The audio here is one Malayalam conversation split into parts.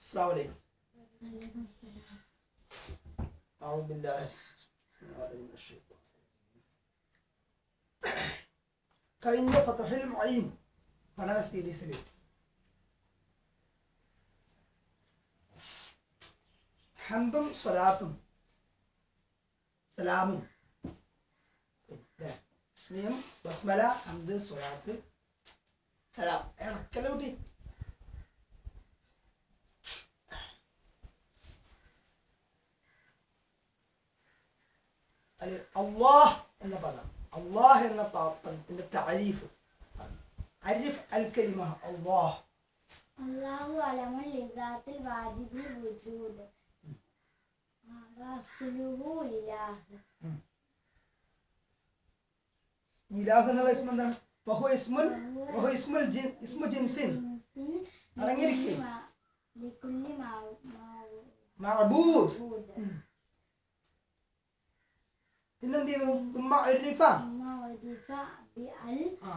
അസ്സലാമു അലൈക്കും أعوذ بالله السميع العليم من الشيطان الرجيم. കഴിഞ്ഞ ഫതഹുൽ മുഈൻ പഠന സീരീസിൽ ഹംദും സ്വലാത്തും സലാമും പിന്നെ ഇസ്മിയും ബസ്മല ഹംദ് സ്വലാത്ത് സലാം ഇടക്കല്ല കുട്ടി അതിൽ അള്ളാഹ് എന്ന പദം അള്ളാഹ് എന്ന പ- പദത്തിന്റെ താരീഫ് അരിഫ് അൽ കലിമ അള്ളാഹ് الله أعلم لذات الواجب الوجود وأصله إله ഇലാഹ് എന്നുള്ള ഇസ്മ എന്താണ് ബഹു ഇസ്മുൽ ബഹു ഇസ്മുൽ ജിൻ ഇസ്മു ജിൻസിൻ جنس അടങ്ങിയിരിക്കെ لكل ما- لكل مع- مع- മഅബൂദ് معبود പിന്നെന്ത് ചെയ്തു തുമ്മ ഉരിഫ ثم وظف بأل ആ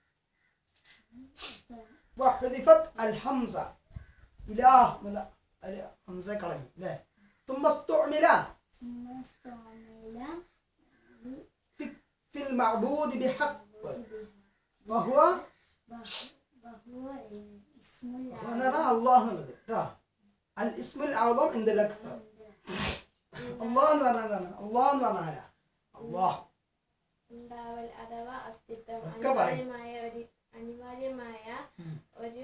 وحذفت الحمزة إله എന്നുള്ള ഒരു ഹംസ കളഞ്ഞു അല്ലേ ثم استعمل ثم استعمل في, في المعبود بحق بها وهو وه- وهو اسم ونرى الله എന്നുള്ളത് ട്ടാ. الاسم الأعظم عند الأكثر الله എന്ന് പറഞ്ഞാൽ എന്താണ് അള്ളാഹ് എന്ന് പറഞ്ഞാൽ ആരാ അള്ളാഹ് ഉണ്ടാവൽ അഥവാ അസ്തിത്വം ഒക്കെ പറയും. അനിവാര്യമായ ഒരു അനിവാര്യമായ ഉം. ഒരു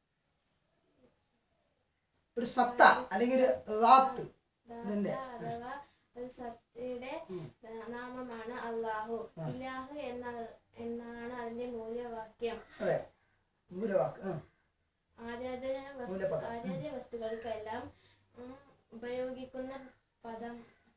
ഒരു സത്ത അല്ലെങ്കിൽ ഒരു റാത്ത് ദാത ഇതിന്റെ. അഥവാ ഒരു സത്തയുടെ ഉം. ഏർ, നാമമാണ് അള്ളാഹു ആ. ഇലാഹ് എന്ന എന്നാണ് അതിന്റെ മൂല്യവാക്യം അതെ മൂലവാക്ക് ആ. ആരാധന വസ്തു മൂലപദം. ആരാധ്യ വസ്തുക്കൾക്കെല്ലാം ഉം, ഉപയോഗിക്കുന്ന പദം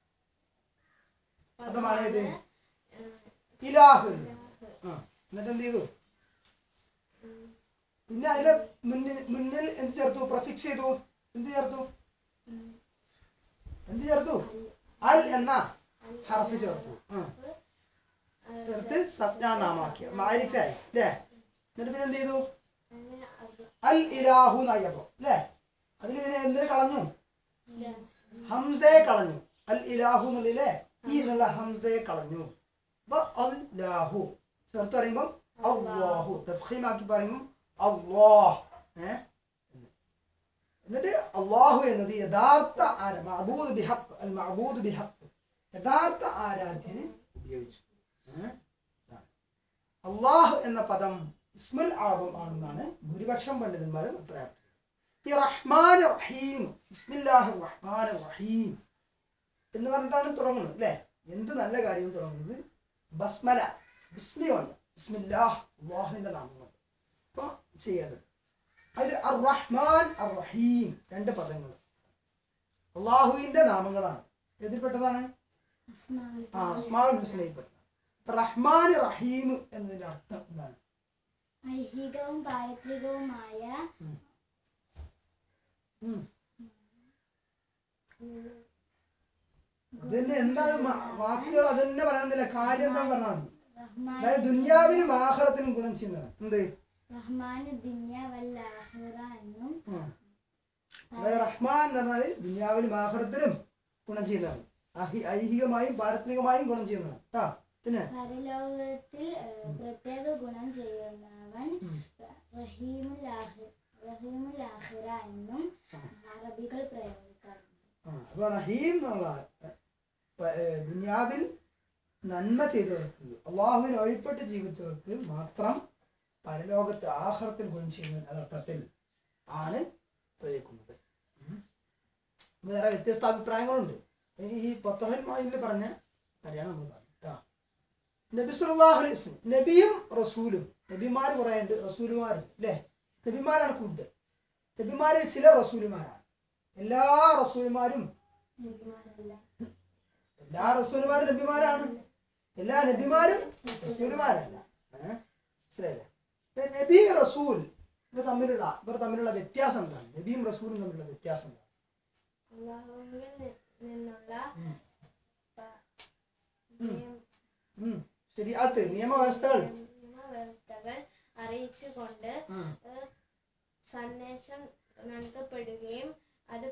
പദമാണ് ഇത്? ഏർ, ഇലാഹ് ഇലാഹ്. ആ എന്നിട്ട് എന്ത് ചെയ്തു ഉം. പിന്നെ അതിന്റെ മുന്നിൽ മുന്നിൽ എന്ത് ചേർത്തു പ്രഫിക്സ് ചെയ്തു എന്ത് ചേർത്തു ഉം. എന്ത് ചേർത്തു അൽ- അൽ എന്ന അൽ ഹർഫ് ചേർത്തു ആ ഏർ, ചേർത്ത് സംജ്ഞാനാമാക്കി മാരിഫായി അല്ലേ എന്നിട്ട് പിന്നെ എന്ത് ചെയ്തു അങ്ങനെ അത് അൽ ഇലാഹു എന്നായപ്പോ അല്ലേ അതിന് പിന്നെ എന്തിനു കളഞ്ഞു ഇലാഹ്. ഹംസയെ കളഞ്ഞു അൽ ഇലാഹു എന്നുള്ളിലെ ഈ എന്നുള്ള ഹംസയെ കളഞ്ഞു അപ്പൊ അല്ലാഹു ചേർത്ത് പറയുമ്പോ അള്ളാഹു തഫ്ഖീമാക്കി പറയുമ്പോ അള്ളാഹ് ഏ എന്ന്. എന്നിട്ട് അള്ളാഹു എന്നത് യഥാർത്ഥ ആര മഅബൂദ് ബിഹഖ് അൽ മഅബൂദ് ബിഹഖ് യഥാർത്ഥ ആരാധ്യന് ഉപയോഗിച്ചു ഏ? ഇതാണ്. അള്ളാഹ് എന്ന പദം ഇസ്മുൽ ആബം ആണെന്നാണ് ഭൂരിപക്ഷം പണ്ഡിതന്മാരും അഭിപ്രായപ്പെട്ടത് ഈ റഹ്മാൻ റഹീം ബിസ്മില്ലാഹി റഹ്മാൻ റഹീം എന്ന് പറഞ്ഞിട്ടാണ് തുടങ്ങുന്നത് അല്ലേ എന്ത് നല്ല കാര്യവും തുടങ്ങുന്നത് ബസ്മല ബിസ്മി കൊണ്ട് ബിസ്മില്ലാഹ് അള്ളാഹുവിന്റെ നാമം കൊണ്ട് അപ്പൊ ചെയ്യേണ്ടത് അതിൽ അർ റഹ്മാൻ അർ റഹീം രണ്ട് പദങ്ങൾ അള്ളാഹുവിന്റെ നാമങ്ങളാണ് ഏതിൽപ്പെട്ടതാണ് أسماء ആ അസ്മാഉൽ ഹുസ്നയിൽപ്പെട്ടതാണ് റഹ്മാൻ റഹീം എന്നതിന്റെ അർത്ഥം എന്താണ് ഐഹികവും പാരത്രികവുമായ ഉം. ഇതന്നെ എന്താണ് മ- വാക്കുകൾ അത് തന്നെ പറയണമെന്നില്ല കാര്യം എന്താ പറഞ്ഞാൽ മതി റഹ്മാൻ അതായത് ദുന്യാവിനും ആഹ്റത്തിനും ഗുണം ചെയ്യുന്നതാണ് എന്ത് റഹ്മാനു ദുന്യ വല്ലാഹിറ എന്നും ആ. അതായത് റഹ്മാൻ എന്ന് പറഞ്ഞാല് ദുന്യാവിനും ആഹ്റത്തിനും ഗുണം ചെയ്യുന്നതാണ് അഹി- ഐഹികമായും പാരത്രികമായും ഗുണം ചെയ്യുന്നതാണ് കേട്ടാ പിന്നെ പരലോകത്തിൽ ഏഹ്, പ്രത്യേക ഗുണം ചെയ്യുന്നവൻ ഉം. റഹീമുൽ ആഹി- റഹീമുൽ ആഹിറ എന്നും ആ. അറബികൾ പ്രയോഗിക്കാറുണ്ട് ആ, അപ്പൊ റഹീം എന്നുള്ള ഏ, പ- ഏ, ദുനിയാവിൽ നന്മ ചെയ്തവർക്ക് അള്ളാഹുവിന് വഴിപ്പെട്ട് ജീവിച്ചവർക്ക് മാത്രം പരലോകത്ത് ആഹ്റത്തിൽ ഗുണം ചെയ്യുന്ന അർത്ഥത്തിൽ ആണ് പ്രയോഗിക്കുന്നത് ഉം. വേറെ വ്യത്യസ്ത അഭിപ്രായങ്ങളുണ്ട് ഈ- ഈ പത്തഹൽ മായിൽ പറഞ്ഞ കാര്യമാണ് നമ്മൾ പറഞ്ഞത് കേട്ടോ നബി സല്ലല്ലാഹു അലൈഹി വസല്ലം നബിയും റസൂലും നബിമാർ കുറേ ഉണ്ട് റസൂലുമാരുണ്ട് അല്ലേ നബിമാരാണ് കൂടുതൽ നബിമാരിൽ ചില റസൂലുമാരാണ് എല്ലാ റസൂലുമാരും നബിമാരല്ല. എല്ലാ റസൂലുമാരും നബിമാരാണ് എല്ലാ നബിമാരും റസൂലുമാരല്ല ഏഹ് മനസ്സിലായില്ലേ ഇപ്പൊ നബി റസൂൽ ഇവർ തമ്മിലുള്ള ഇവർ തമ്മിലുള്ള വ്യത്യാസം എന്താണ് നബിയും റസൂലും തമ്മിലുള്ള വ്യത്യാസം എന്താണ് അള്ളാഹുവിൽ നി- നിന്നുള്ള ഉം. പ- ഉം. നിയം- ഉം. ശരിയാത്ത് നിയമവ്യവസ്ഥകൾ നിയമവ്യവസ്ഥകൾ അറിയിച്ചുകൊണ്ട് ഉം. ഏഹ്, സന്ദേശം നൽകപ്പെടുകയും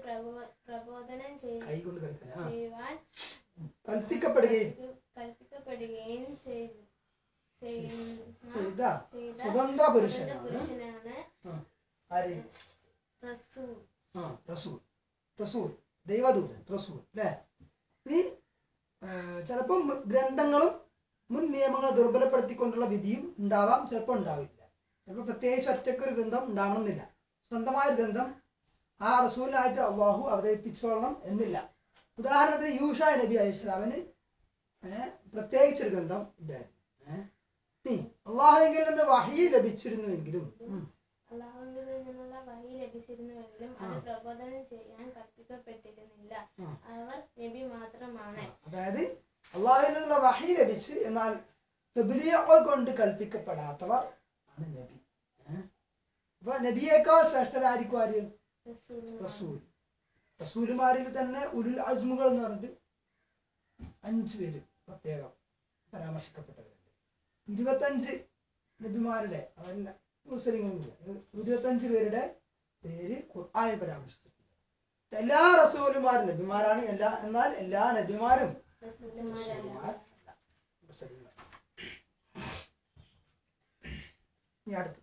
പ്രബോ- പ്രബോധനം ചെയ്- കൈ കൊണ്ട് കളിക്കാൻ ആ ചെയ്യുവാൻ കൽപ്പിക്കപ്പെടുകയും കൽപ്പിക്കപ്പെടുകയും ചെയ്തു ചെയ്യുന്ന ചെയ്ത ചെയ്ത സ്വതന്ത്ര സ്വതന്ത്ര പുരുഷനാണ് പുരുഷനാണ് ആര് റസൂൽ ആ റസൂൽ റസൂൽ ദൈവദൂതൻ റസൂൽ അല്ലേ ഇനി ചിലപ്പം ഗ്രന്ഥങ്ങളും മുൻ നിയമങ്ങളെ ദുർബലപ്പെടുത്തിക്കൊണ്ടുള്ള വിധിയും ഉണ്ടാവാം ചിലപ്പോൾ ഉണ്ടാവില്ല ചിലപ്പോൾ പ്രത്യേകിച്ച് ഒറ്റയ്ക്ക് ഒരു ഗ്രന്ഥം ഉണ്ടാവണമെന്നില്ല സ്വന്തമായ ഒരു ഗ്രന്ഥം ആ റസൂലിനായിട്ട് അള്ളാഹു അവതരിപ്പിച്ചോളണം എന്നില്ല ഉദാഹരണത്തിന് യൂഷ നബി അലൈഹി ഇസ്ലാമിന് ഏഹ് പ്രത്യേകിച്ചൊരു ഗ്രന്ഥം ഇല്ലായിരുന്നു ഏഹ് ഇനി അള്ളാഹുവിൽ നിന്ന് വഹി ലഭിച്ചിരുന്നുവെങ്കിലും ഉം, അള്ളാഹുവിൽ നിന്നുള്ള വഴി ലഭിച്ചിരുന്നുവെങ്കിലും അത് പ്രബോധനം ചെയ്യാൻ കൽപ്പിക്കപ്പെട്ടിരുന്നില്ല ആ. അവർ നബി മാത്രമാണ് അതായത് അള്ളാഹുവിൽ നിന്നുള്ള വഹി ലഭിച്ച് എന്നാൽ തബ്ലീഗ് കൊണ്ട് കൽപ്പിക്കപ്പെടാത്തവർ ആണ് നബി ഏഹ്? അപ്പൊ നബിയേക്കാൾ ശ്രേഷ്ഠരായിരിക്കും ആര് റസൂൽ റസൂൽ റസൂലുമാരിൽ തന്നെ ഉരുൾ അസ്മുകൾ എന്ന് പറഞ്ഞിട്ട് അഞ്ചു പേര് പ്രത്യേകം പരാമർശിക്കപ്പെട്ടവരുണ്ട് ഇരുപത്തഞ്ച് നബിമാരുടെ അതല്ല മുസ്ലിങ്ങളില്ല ഇരുപത്തഞ്ച് പേരുടെ പേര് ഖുർആനിൽ പരാമർശിച്ചിട്ടുണ്ട് എല്ലാ റസൂലുമാരും നബിമാരാണ് എല്ലാ എന്നാൽ എല്ലാ നബിമാരും റസൂലുമാരല്ല റസൂലുമാർ അല്ല. റസൂലുമാർ. ഇനി അടുത്ത്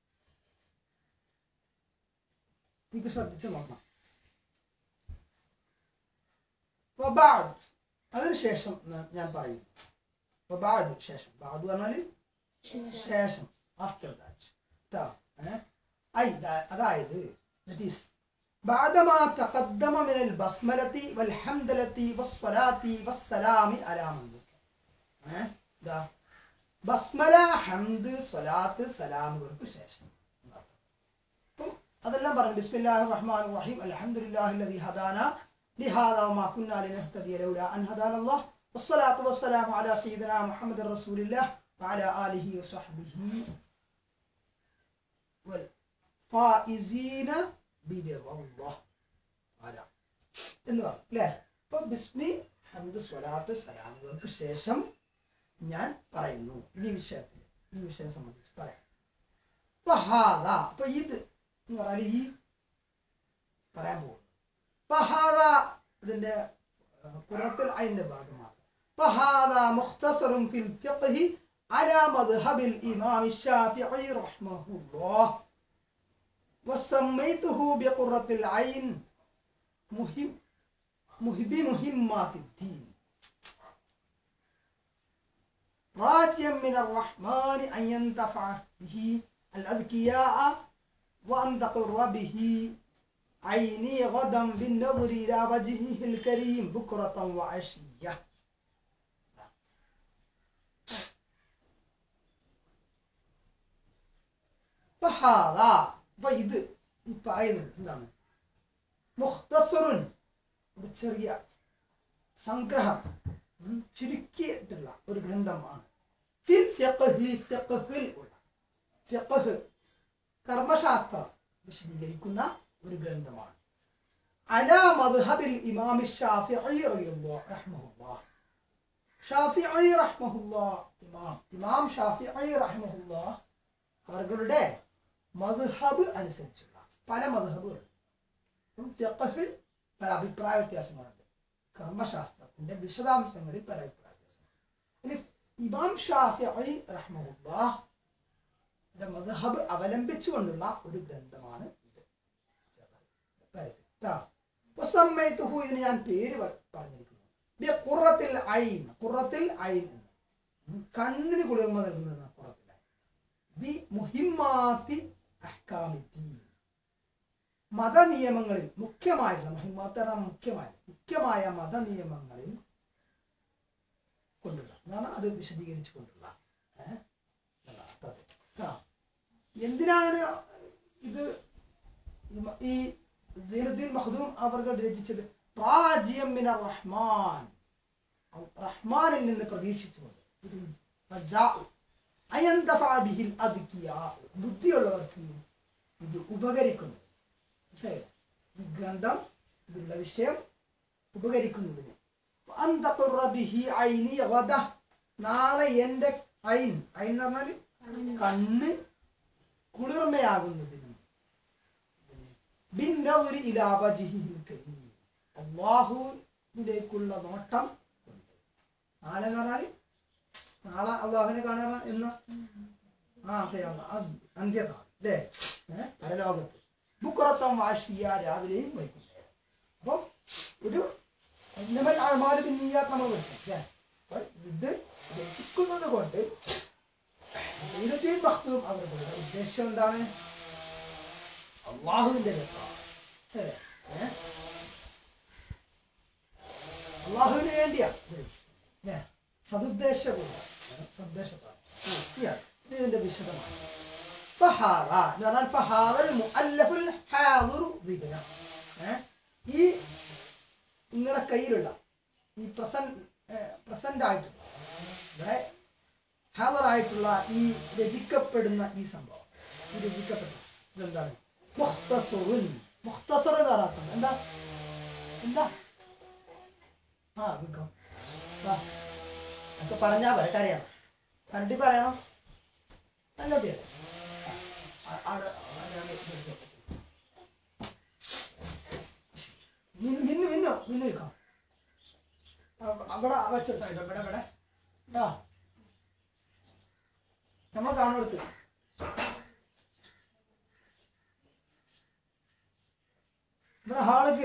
ഇത് ശ്രദ്ധിച്ച് നോക്കണം വബാദ് അതിനുശേഷം ന- ഞാൻ പറയുന്നു വബാദ് ശേഷം ബാദ് പറഞ്ഞാല് ശേഷം ആഫ്റ്റർ ദാറ്റ് ഐ ദാ- അതായത് that is بعدما تقدم من البسملة والحمدلة والصلاة والسلام على من ذكر ഏ? ദാ ബസ്മല ഹംദ് സ്വലാത്ത് സലാമുകൾക്ക് ശേഷം എന്നർത്ഥം. അപ്പം അതെല്ലാം പറഞ്ഞു ബിസ്മില്ലാഹിർ റഹ്മാൻ റഹീം അൽഹംദുലില്ലാഹി അല്ലദീ ഹദാന ലിഹാദാ വമാ കുന്നാ ലിനഹ്തദിയ ലൗലാ അൻ ഹദാന അല്ലാഹ് വസ്സലാത്തു വസ്സലാമു അലാ സയ്യിദിനാ മുഹമ്മദ് റസൂലില്ലാഹ് വഅലാ ആലിഹി വസഹ്ബിഹി വൽ ഫായിസീന ബിരിദല്ലാഹ് അല എന്ന് പറഞ്ഞു അല്ലേ അപ്പൊ ബിസ്മി ഹംദ് സ്വലാത്ത് സലാമുകൾക്ക് ശേഷം ഞാൻ പറയുന്നു ഈ വിഷയത്തിൽ ഈ വിഷയം സംബന്ധിച്ച് പറയാം ഫഹാദ അപ്പൊ ഇത് എന്ന് പറഞ്ഞാൽ ഈ പറയാൻ പോകുന്നു ഫഹാദ ഇതിന്റെ പുറത്തിൽ അതിന്റെ ഭാഗം മാത്രം ഫഹാദ മുഖ്തസറും ഫിൽ ഫിഖ്ഹി على مذهب الإمام الشافعي رحمه الله وسميته بقرة العين مهم مهب مهمات الدين راجيا من الرحمن أن ينتفع به الأذكياء وأن تقر به عيني غدا بالنظر إلى وجهه الكريم بكرة وعشية فهذا അപ്പൊ ഇത് ഈ പറയുന്നത് എന്താണ് മുഖ്തസറുൻ ഒരു ചെറിയ സംഗ്രഹം ഉം, ചുരുക്കിയിട്ടുള്ള ഒരു ഗ്രന്ഥമാണ് ഫിൽ ഫിഖ്ഹി ഫിഖ്ഹിൽ ഉള്ള ഫിഖ്ഹ് കർമ്മശാസ്ത്രം വിശദീകരിക്കുന്ന ഒരു ഗ്രന്ഥമാണ് അലാ മദ്ഹബിൽ ഇമാം ഷാഫിഈ റളിയല്ലാഹു റഹ്മഹുല്ലാഹ് ഷാഫിഈ റഹ്മഹുല്ലാഹ് ഇമാം ഇമാം ഷാഫിഈ റഹ്മഹുല്ലാഹ് അവരുടെ മദ്ഹബ് അനുസരിച്ചുള്ള പല മദ്ഹബുകൾ ഫിഖ്ഹ് പല അഭിപ്രായ വ്യത്യാസങ്ങളുണ്ട് കർമ്മശാസ്ത്രത്തിന്റെ വിശദാംശങ്ങളിൽ പല അഭിപ്രായ വ്യത്യാസങ്ങൾ ഇനി ഇമാം ഷാഫിഈ റഹ്മഹുല്ലാഹ് മദ്ഹബ് അവലംബിച്ചുകൊണ്ടുള്ള ഒരു ഗ്രന്ഥമാണ് ഇത് ട്ടാ. വസമ്മൈതുഹു ഇതിന് ഞാൻ പേര് പ- പറഞ്ഞിരിക്കുന്നു ബി ഖുറത്തിൽ ഐൻ ഖുറത്തിൽ ഐൻ എന്ന് ഉം, കണ്ണിന് കുളിർമ നൽകുന്ന ഖുറത്തിൽ ഐൻ ബി മുഹിമ്മാത്തി അഹ്കാമിദ്ദീൻ മതനിയമങ്ങളിൽ മുഖ്യമായിട്ടുള്ള മുഹിമ്മാത്ത് പറഞ്ഞാൽ മുഖ്യമായ മുഖ്യമായ മതനിയമങ്ങളിൽ കൊണ്ടുള്ള എന്നാണ് അത് വിശദീകരിച്ചു കൊണ്ടുള്ള ഏഹ് എന്നുള്ള അർത്ഥത്തിൽ. ട്ടാ. എന്തിനാണ് ഇത് ഇമ- ഈ സൈനുദ്ദീൻ മഖ്ദൂം അവർ രചിച്ചത് റാജിയം മിന റഹ്മാൻ റഹ്മാനിൽ നിന്ന് പ്രതീക്ഷിച്ചുകൊണ്ട് ഇത് റജാഉ. അയന്തഫഅ ബിഹിൽ അദ്കിയാ. ബുദ്ധിയുള്ളവർക്ക് ഇത് ഉപകരിക്കുന്നു മനസ്സിലായില്ലേ? ഈ ഗ്രന്ഥം ഇതിലുള്ള വിഷയം ഉപകരിക്കുന്നതിന് അന്തഖുറ ബിഹി ഐനി ഗദ. നാളെ എന്റെ ഐൻ ഐൻ എന്ന് പറഞ്ഞാൽ കണ്ണ് കുളിർമയാകുന്നതിനും ബിന്നൗരി ഇലാ വജ്ഹിഹിൽ കരീം. അള്ളാഹുവിലേക്കുള്ള നോട്ടം ഉണ്ട് നാളെ എന്ന് പറഞ്ഞാൽ നാളെ അള്ളാഹുവിനെ കാണുക എന്ന് ആ ഖിയാമ, അത് അന്ത്യനാൾ അല്ലേ ഏഹ് പരലോകത്ത് ബുക്കുറത്തം വാഷിയ രാവിലെയും വൈകുന്നേരം അപ്പൊ ഒരു ഇന്നമൽ അഴമാല് പിന്നീയാത്ത് നമ്മൾ പഠിച്ചു അല്ലേ അപ്പൊ ഇത് രചിക്കുന്നത് കൊണ്ട് സൈനുദ്ദീൻ മഖ്ദൂം അവരുടെ ഉദ്ദേശം എന്താണ് അള്ളാഹുവിന്റെ രക്തമാണ് അല്ലേ ഏഹ് അള്ളാഹുവിന് വേണ്ടിയാണ് ഇത് രചിക്കുന്നത്. അല്ലേ സതുദ്ദേശപൂർവ്വം സദ്ദേശത്താണ് ഇതാണ്. ഇത് ഇതിന്റെ വിശദമാണ് ഫഹാറ എന്ന് പറഞ്ഞാൽ ഫഹാറൽ മുഅല്ലഫുൽ ഹാദിറു ദിഗ്ന ഏ? ഈ നിങ്ങളുടെ കയ്യിലുള്ള ഈ പ്രസന്റ് പ്രസന്റ് ആയിട്ടുള്ള ഇവിടെ ഹാദറായിട്ടുള്ള ഈ രചിക്കപ്പെടുന്ന ഈ സംഭവം ഈ രചിക്കപ്പെട്ട ഇതെന്താണ് മുഖ്തസുറുൻ മുഖ്തസർ എന്ന് പറയാത്തത് എന്താ എന്താ ആ വിൽക്കാം ഒക്കെ പറഞ്ഞാ വരട്ടെ അറിയണം കരട്ടി പറയണം നല്ലോട്ടി മിന്നു മിന്നു മിന്നു നിൽക്കാം അവിടെ വെച്ചെടുത്തായിട്ടോ ഇവിടെ ഇവിടെ ആ നമ്മളെ കാണുകൊടുത്ത് ഇവിടെ ഹാൾക്ക്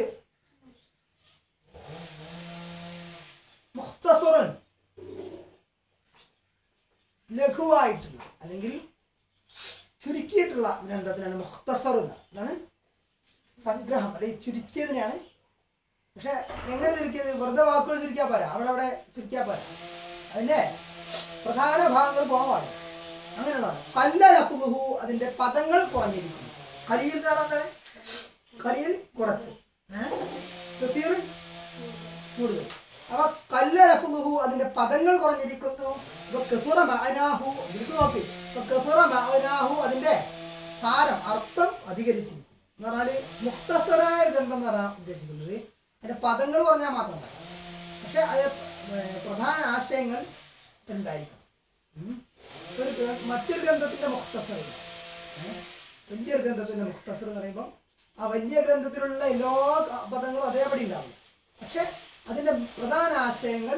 മുഖ്തസുറൻ ലഘുവായിട്ടുള്ള അല്ലെങ്കിൽ ചുരുക്കിയിട്ടുള്ള ഗ്രന്ഥത്തിനാണ് മുഖ്തസർ എന്ന് എന്താണ് സംഗ്രഹം അല്ലെങ്കിൽ ചുരുക്കിയതിനെയാണ് പക്ഷെ എങ്ങനെ ചുരുക്കിയത് വെറുതെ വാക്കുകൾ ചുരുക്കിയാ പോരാ അവിടെ അവിടെ ചുരുക്കിയാ പോരാ അതിന്റെ പ്രധാന ഭാഗങ്ങൾ പോകാൻ പാടില്ല അങ്ങനെയുള്ളതാണ് കല്ല ലഫുഹു അതിന്റെ പദങ്ങൾ കുറഞ്ഞിരിക്കുന്നു കലിയിൽ എന്ന് പറഞ്ഞാൽ എന്താണ് കലിയിൽ കുറച്ച് ഏഹ് കസീർ കൂടുതൽ അപ്പൊ കല്ല ലഫുഹു അതിന്റെ പദങ്ങൾ കുറഞ്ഞിരിക്കുന്നു ഇപ്പൊ കഫുറ മഅനാഹു ഇതിലേക്ക് നോക്കി ഇപ്പൊ കഫുറ മഅനാഹു അതിന്റെ സാരം അർത്ഥം അധികരിച്ചിരിക്കുന്നു എന്ന് പറഞ്ഞാല് മുക്തസറായ ഗ്രന്ഥം എന്ന് പറയാൻ ഉദ്ദേശിക്കുന്നത് അതിന്റെ പദങ്ങൾ കുറഞ്ഞാൽ മാത്രം മതി പക്ഷെ അത് ഏർ പ്രധാന ആശയങ്ങൾ എന്തായിരിക്കണം ഉം. ഒരു ഗ്ര- മറ്റൊരു ഗ്രന്ഥത്തിന്റെ മുക്തസർ വലിയൊരു ഗ്രന്ഥത്തിന്റെ മുക്തസർ എന്ന് പറയുമ്പോൾ ആ വലിയ ഗ്രന്ഥത്തിലുള്ള എല്ലാ ക- പദങ്ങളും അതേപടി ഉണ്ടാവും പക്ഷെ അതിന്റെ പ്രധാന ആശയങ്ങൾ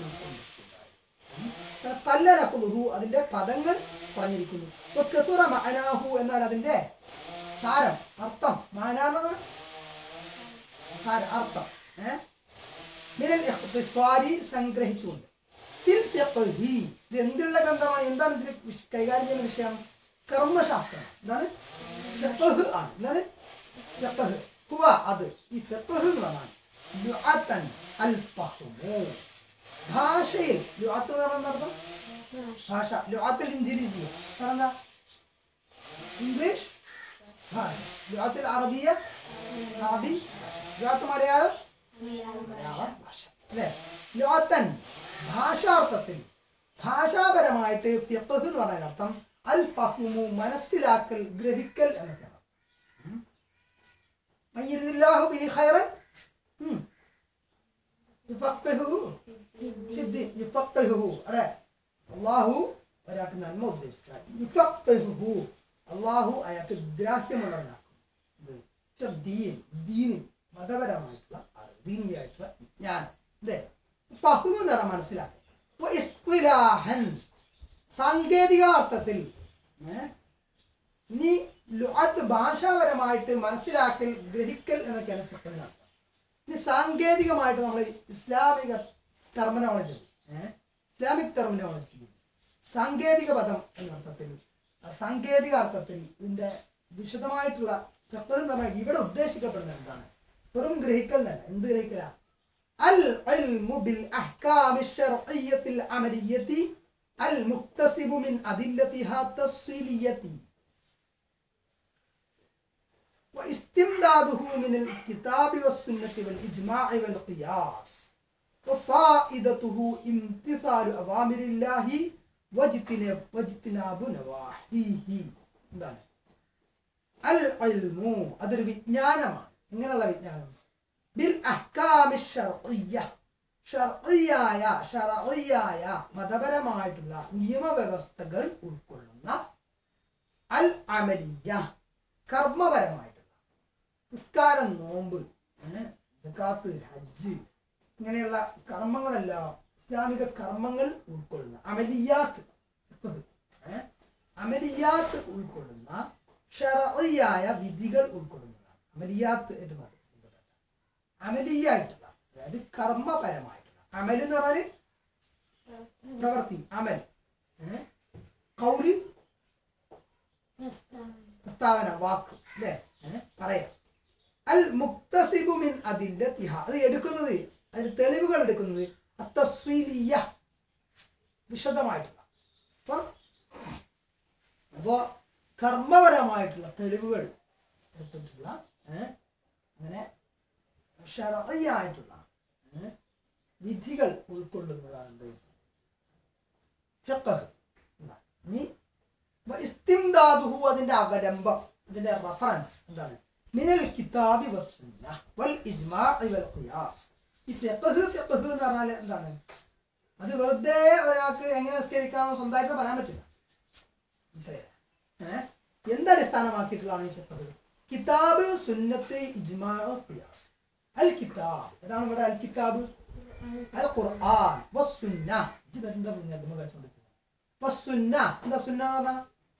കല്ലലഫുഹു അതിന്റെ പദങ്ങൾ പറഞ്ഞിരിക്കുന്നു ഇപ്പൊ കസുറ മഅനാഹു എന്നാൽ അതിന്റെ സാരം അർത്ഥം മാനാന്നത് സാരം അർത്ഥം ഏഹ് മിനൽ ഇഖ്തിസ്വാരി സംഗ്രഹിച്ചുകൊണ്ട് ഫിൽ ഫിഖ്ഹി ഇത് എന്തുള്ള ഗ്രന്ഥമാണ് എന്താണ് ഇതിൽ വിഷ- കൈകാര്യം ചെയ്യുന്ന വിഷയം കർമ്മശാസ്ത്രം എന്താണ് ഫിഖ്ഹ് ആണ് എന്താണ് ഫിഖ്ഹ് ഹുവ അത് ഈ ഫിഖ്ഹ് എന്ന് പറഞ്ഞാൽ ലുഅത്തൻ അൽ ഫഹ്മു ഭാഷയിൽ ലുഅത്ത് എന്ന് പറഞ്ഞാൽ എന്താ അർത്ഥം ഭാഷ ലുഅത്തുൽ ഇൻജിലിസിയ എന്താ ഇംഗ്ലീഷ് ഭാഷ ലുഅത്തുൽ അറബിയ അറബി ലുഅത്ത് മലയാളം മലയാളം ഭാഷ അല്ലേ ലോത്തൻ ഭാഷാർത്ഥത്തിൽ ഭാഷാപരമായിട്ട് ഫിഖ് എന്ന് പറഞ്ഞ അർത്ഥം അൽ ഫഹ്മു മനസ്സിലാക്കൽ ഗ്രഹിക്കൽ എന്നൊക്കെയാണ് ഉം. മയ്യരിദില്ലാഹു ബിഹി ഖൈറൻ ഉം. യുഫഖിഹുഹു ഫിദ്ദീൻ. യുഫഖിഹുഹു. അതെ അള്ളാഹു ഒരാൾക്ക് നന്മ ഉദ്ദേശിച്ചാൽ യുഫഖിഹുഹു. അള്ളാഹു അയാൾക്ക് ഗ്രാഹ്യമുള്ളവനാക്കും ഇത്. പക്ഷെ ദീൻ ദീനിൽ മതപരമായിട്ടുള്ള അറിവ് ദീനിയായിട്ടുള്ള ജ്ഞാനം അല്ലേ ഫഹ്മ് എന്ന് പറഞ്ഞാൽ മനസ്സിലാക്കൽ വ ഇസ്തിലാഹൻ സാങ്കേതിക അർത്ഥത്തിൽ ഏ, ഇനി ലുഅത്ത് ഭാഷാപരമായിട്ട് മനസ്സിലാക്കൽ ഗ്രഹിക്കൽ എന്നൊക്കെയാണ് ഫിഖ്ഹിന്റെ അർത്ഥം ഇനി സാങ്കേതികമായിട്ട് നമ്മൾ ഇസ്ലാമിക ടെർമിനോളജി ഏഹ് ഇസ്ലാമിക് ടെർമിനോളജി സാങ്കേതിക പദം എന്ന അർത്ഥത്തിൽ ആ സാങ്കേതിക അർത്ഥത്തിൽ ഇതിന്റെ വിശദമായിട്ടുള്ള ഫിഖ്ഹ് എന്ന് പറഞ്ഞാൽ ഇവിടെ ഉദ്ദേശിക്കപ്പെടുന്നത് എന്താണ് വെറും ഗ്രഹിക്കൽ തന്നെ എന്ത് ഗ്രഹിക്കല അൽ ഇൽമു ബിൽ അഹ്കാമി ശർഇയ്യത്തിൽ അമലിയ്യത്തി അൽ മുക്തസിബു മിൻ അദില്ലത്തിഹാ തഫ്സീലിയ്യത്തി واستمداده من الكتاب والسنة والإجماع والقياس وفائدته امتثال أوامر الله واجتناب واجتناب نواحيه എന്താണ് അൽ ഇൽമു അതൊരു വിജ്ഞാനമാണ് എങ്ങനെയുള്ള വിജ്ഞാനം ബിൽ അഹ്കാമി ഷർഇയ്യ ഷർഇയ്യായ ഷർഇയ്യായ മതപരമായിട്ടുള്ള നിയമവ്യവസ്ഥകൾ ഉൾക്കൊള്ളുന്ന അൽ അമലിയ കർമ്മപരമായിട്ടുള്ള നിസ്കാരം നോമ്പ് ഏഹ്, സക്കാത്ത് ഹജ്ജ് ഇങ്ങനെയുള്ള കർമ്മങ്ങളെല്ലാം ഇസ്ലാമിക കർമ്മങ്ങൾ ഉൾക്കൊള്ളുന്ന അമലിയാത്ത് ഫിഖ്, ഏ? അമലിയാത്ത് ഉൾക്കൊള്ളുന്ന ഷറയായ വിധികൾ ഉൾക്കൊള്ളുന്നതാണ് അമലിയാത്ത് എന്ന് പറയുന്നത് അമലിയായിട്ടുള്ള അതായത് കർമ്മപരമായിട്ടുള്ള അമൽ എന്ന് പറഞ്ഞാൽ പ്രവൃത്തി അമൽ ഏ? കൗല് പ്രസ്താവന പ്രസ്താവന വാക്ക് അല്ലേ ഏ? പറയാം അൽ മുക്തസിബു മിൻ അതിന്റെ തിഹ അത് എടുക്കുന്നത് അതിന് തെളിവുകൾ എടുക്കുന്നത് അത്തസ്വീലിയ വിശദമായിട്ടുള്ള അപ്പൊ അപ്പോ കർമ്മപരമായിട്ടുള്ള തെളിവുകൾ എടുത്തിട്ടുള്ള ഏ? അങ്ങനെ ഷറയായിട്ടുള്ള ഏ? വിധികൾ ഉൾക്കൊള്ളുന്നതാണ് എന്ത്? ഫിഖ്ഹ് എന്നാണ്. ഇനി വ ഇസ്തിംദാദുഹു അതിന്റെ അവലംബം അതിന്റെ റഫറൻസ് എന്താണ് മിനൽ കിതാബി വസുന്ന വൽ ഇജ്മാഇ വൽ ഖിയാസ് ഈ ഫിഖ്ഹ് ഫിഖ്ഹ് എന്ന് പറഞ്ഞാൽ എന്താണ് അത് വെറുതെ ഒരാൾക്ക് എങ്ങനെ നിസ്കരിക്കാമെന്ന് സ്വന്തമായിട്ട് പറയാൻ പറ്റില്ല മനസ്സിലായോ ഏഹ് എന്തടിസ്ഥാനമാക്കിയിട്ടുള്ളതാണ് ഈ ഫിഖ്ഹ് കിതാബ് സുന്നത്ത് ഇജ്മാ ഖിയാസ് അൽ കിതാബ് ഏതാണ് ഇവിടെ അൽ കിതാബ് അൽ ഖുർആൻ വസുന്ന ഇത് എന്താ മുന്നേ കഴിച്ചുകൊണ്ടിരിക്കുന്നത് വസുന്ന എന്താ സുന്ന എന്ന് പറഞ്ഞാൽ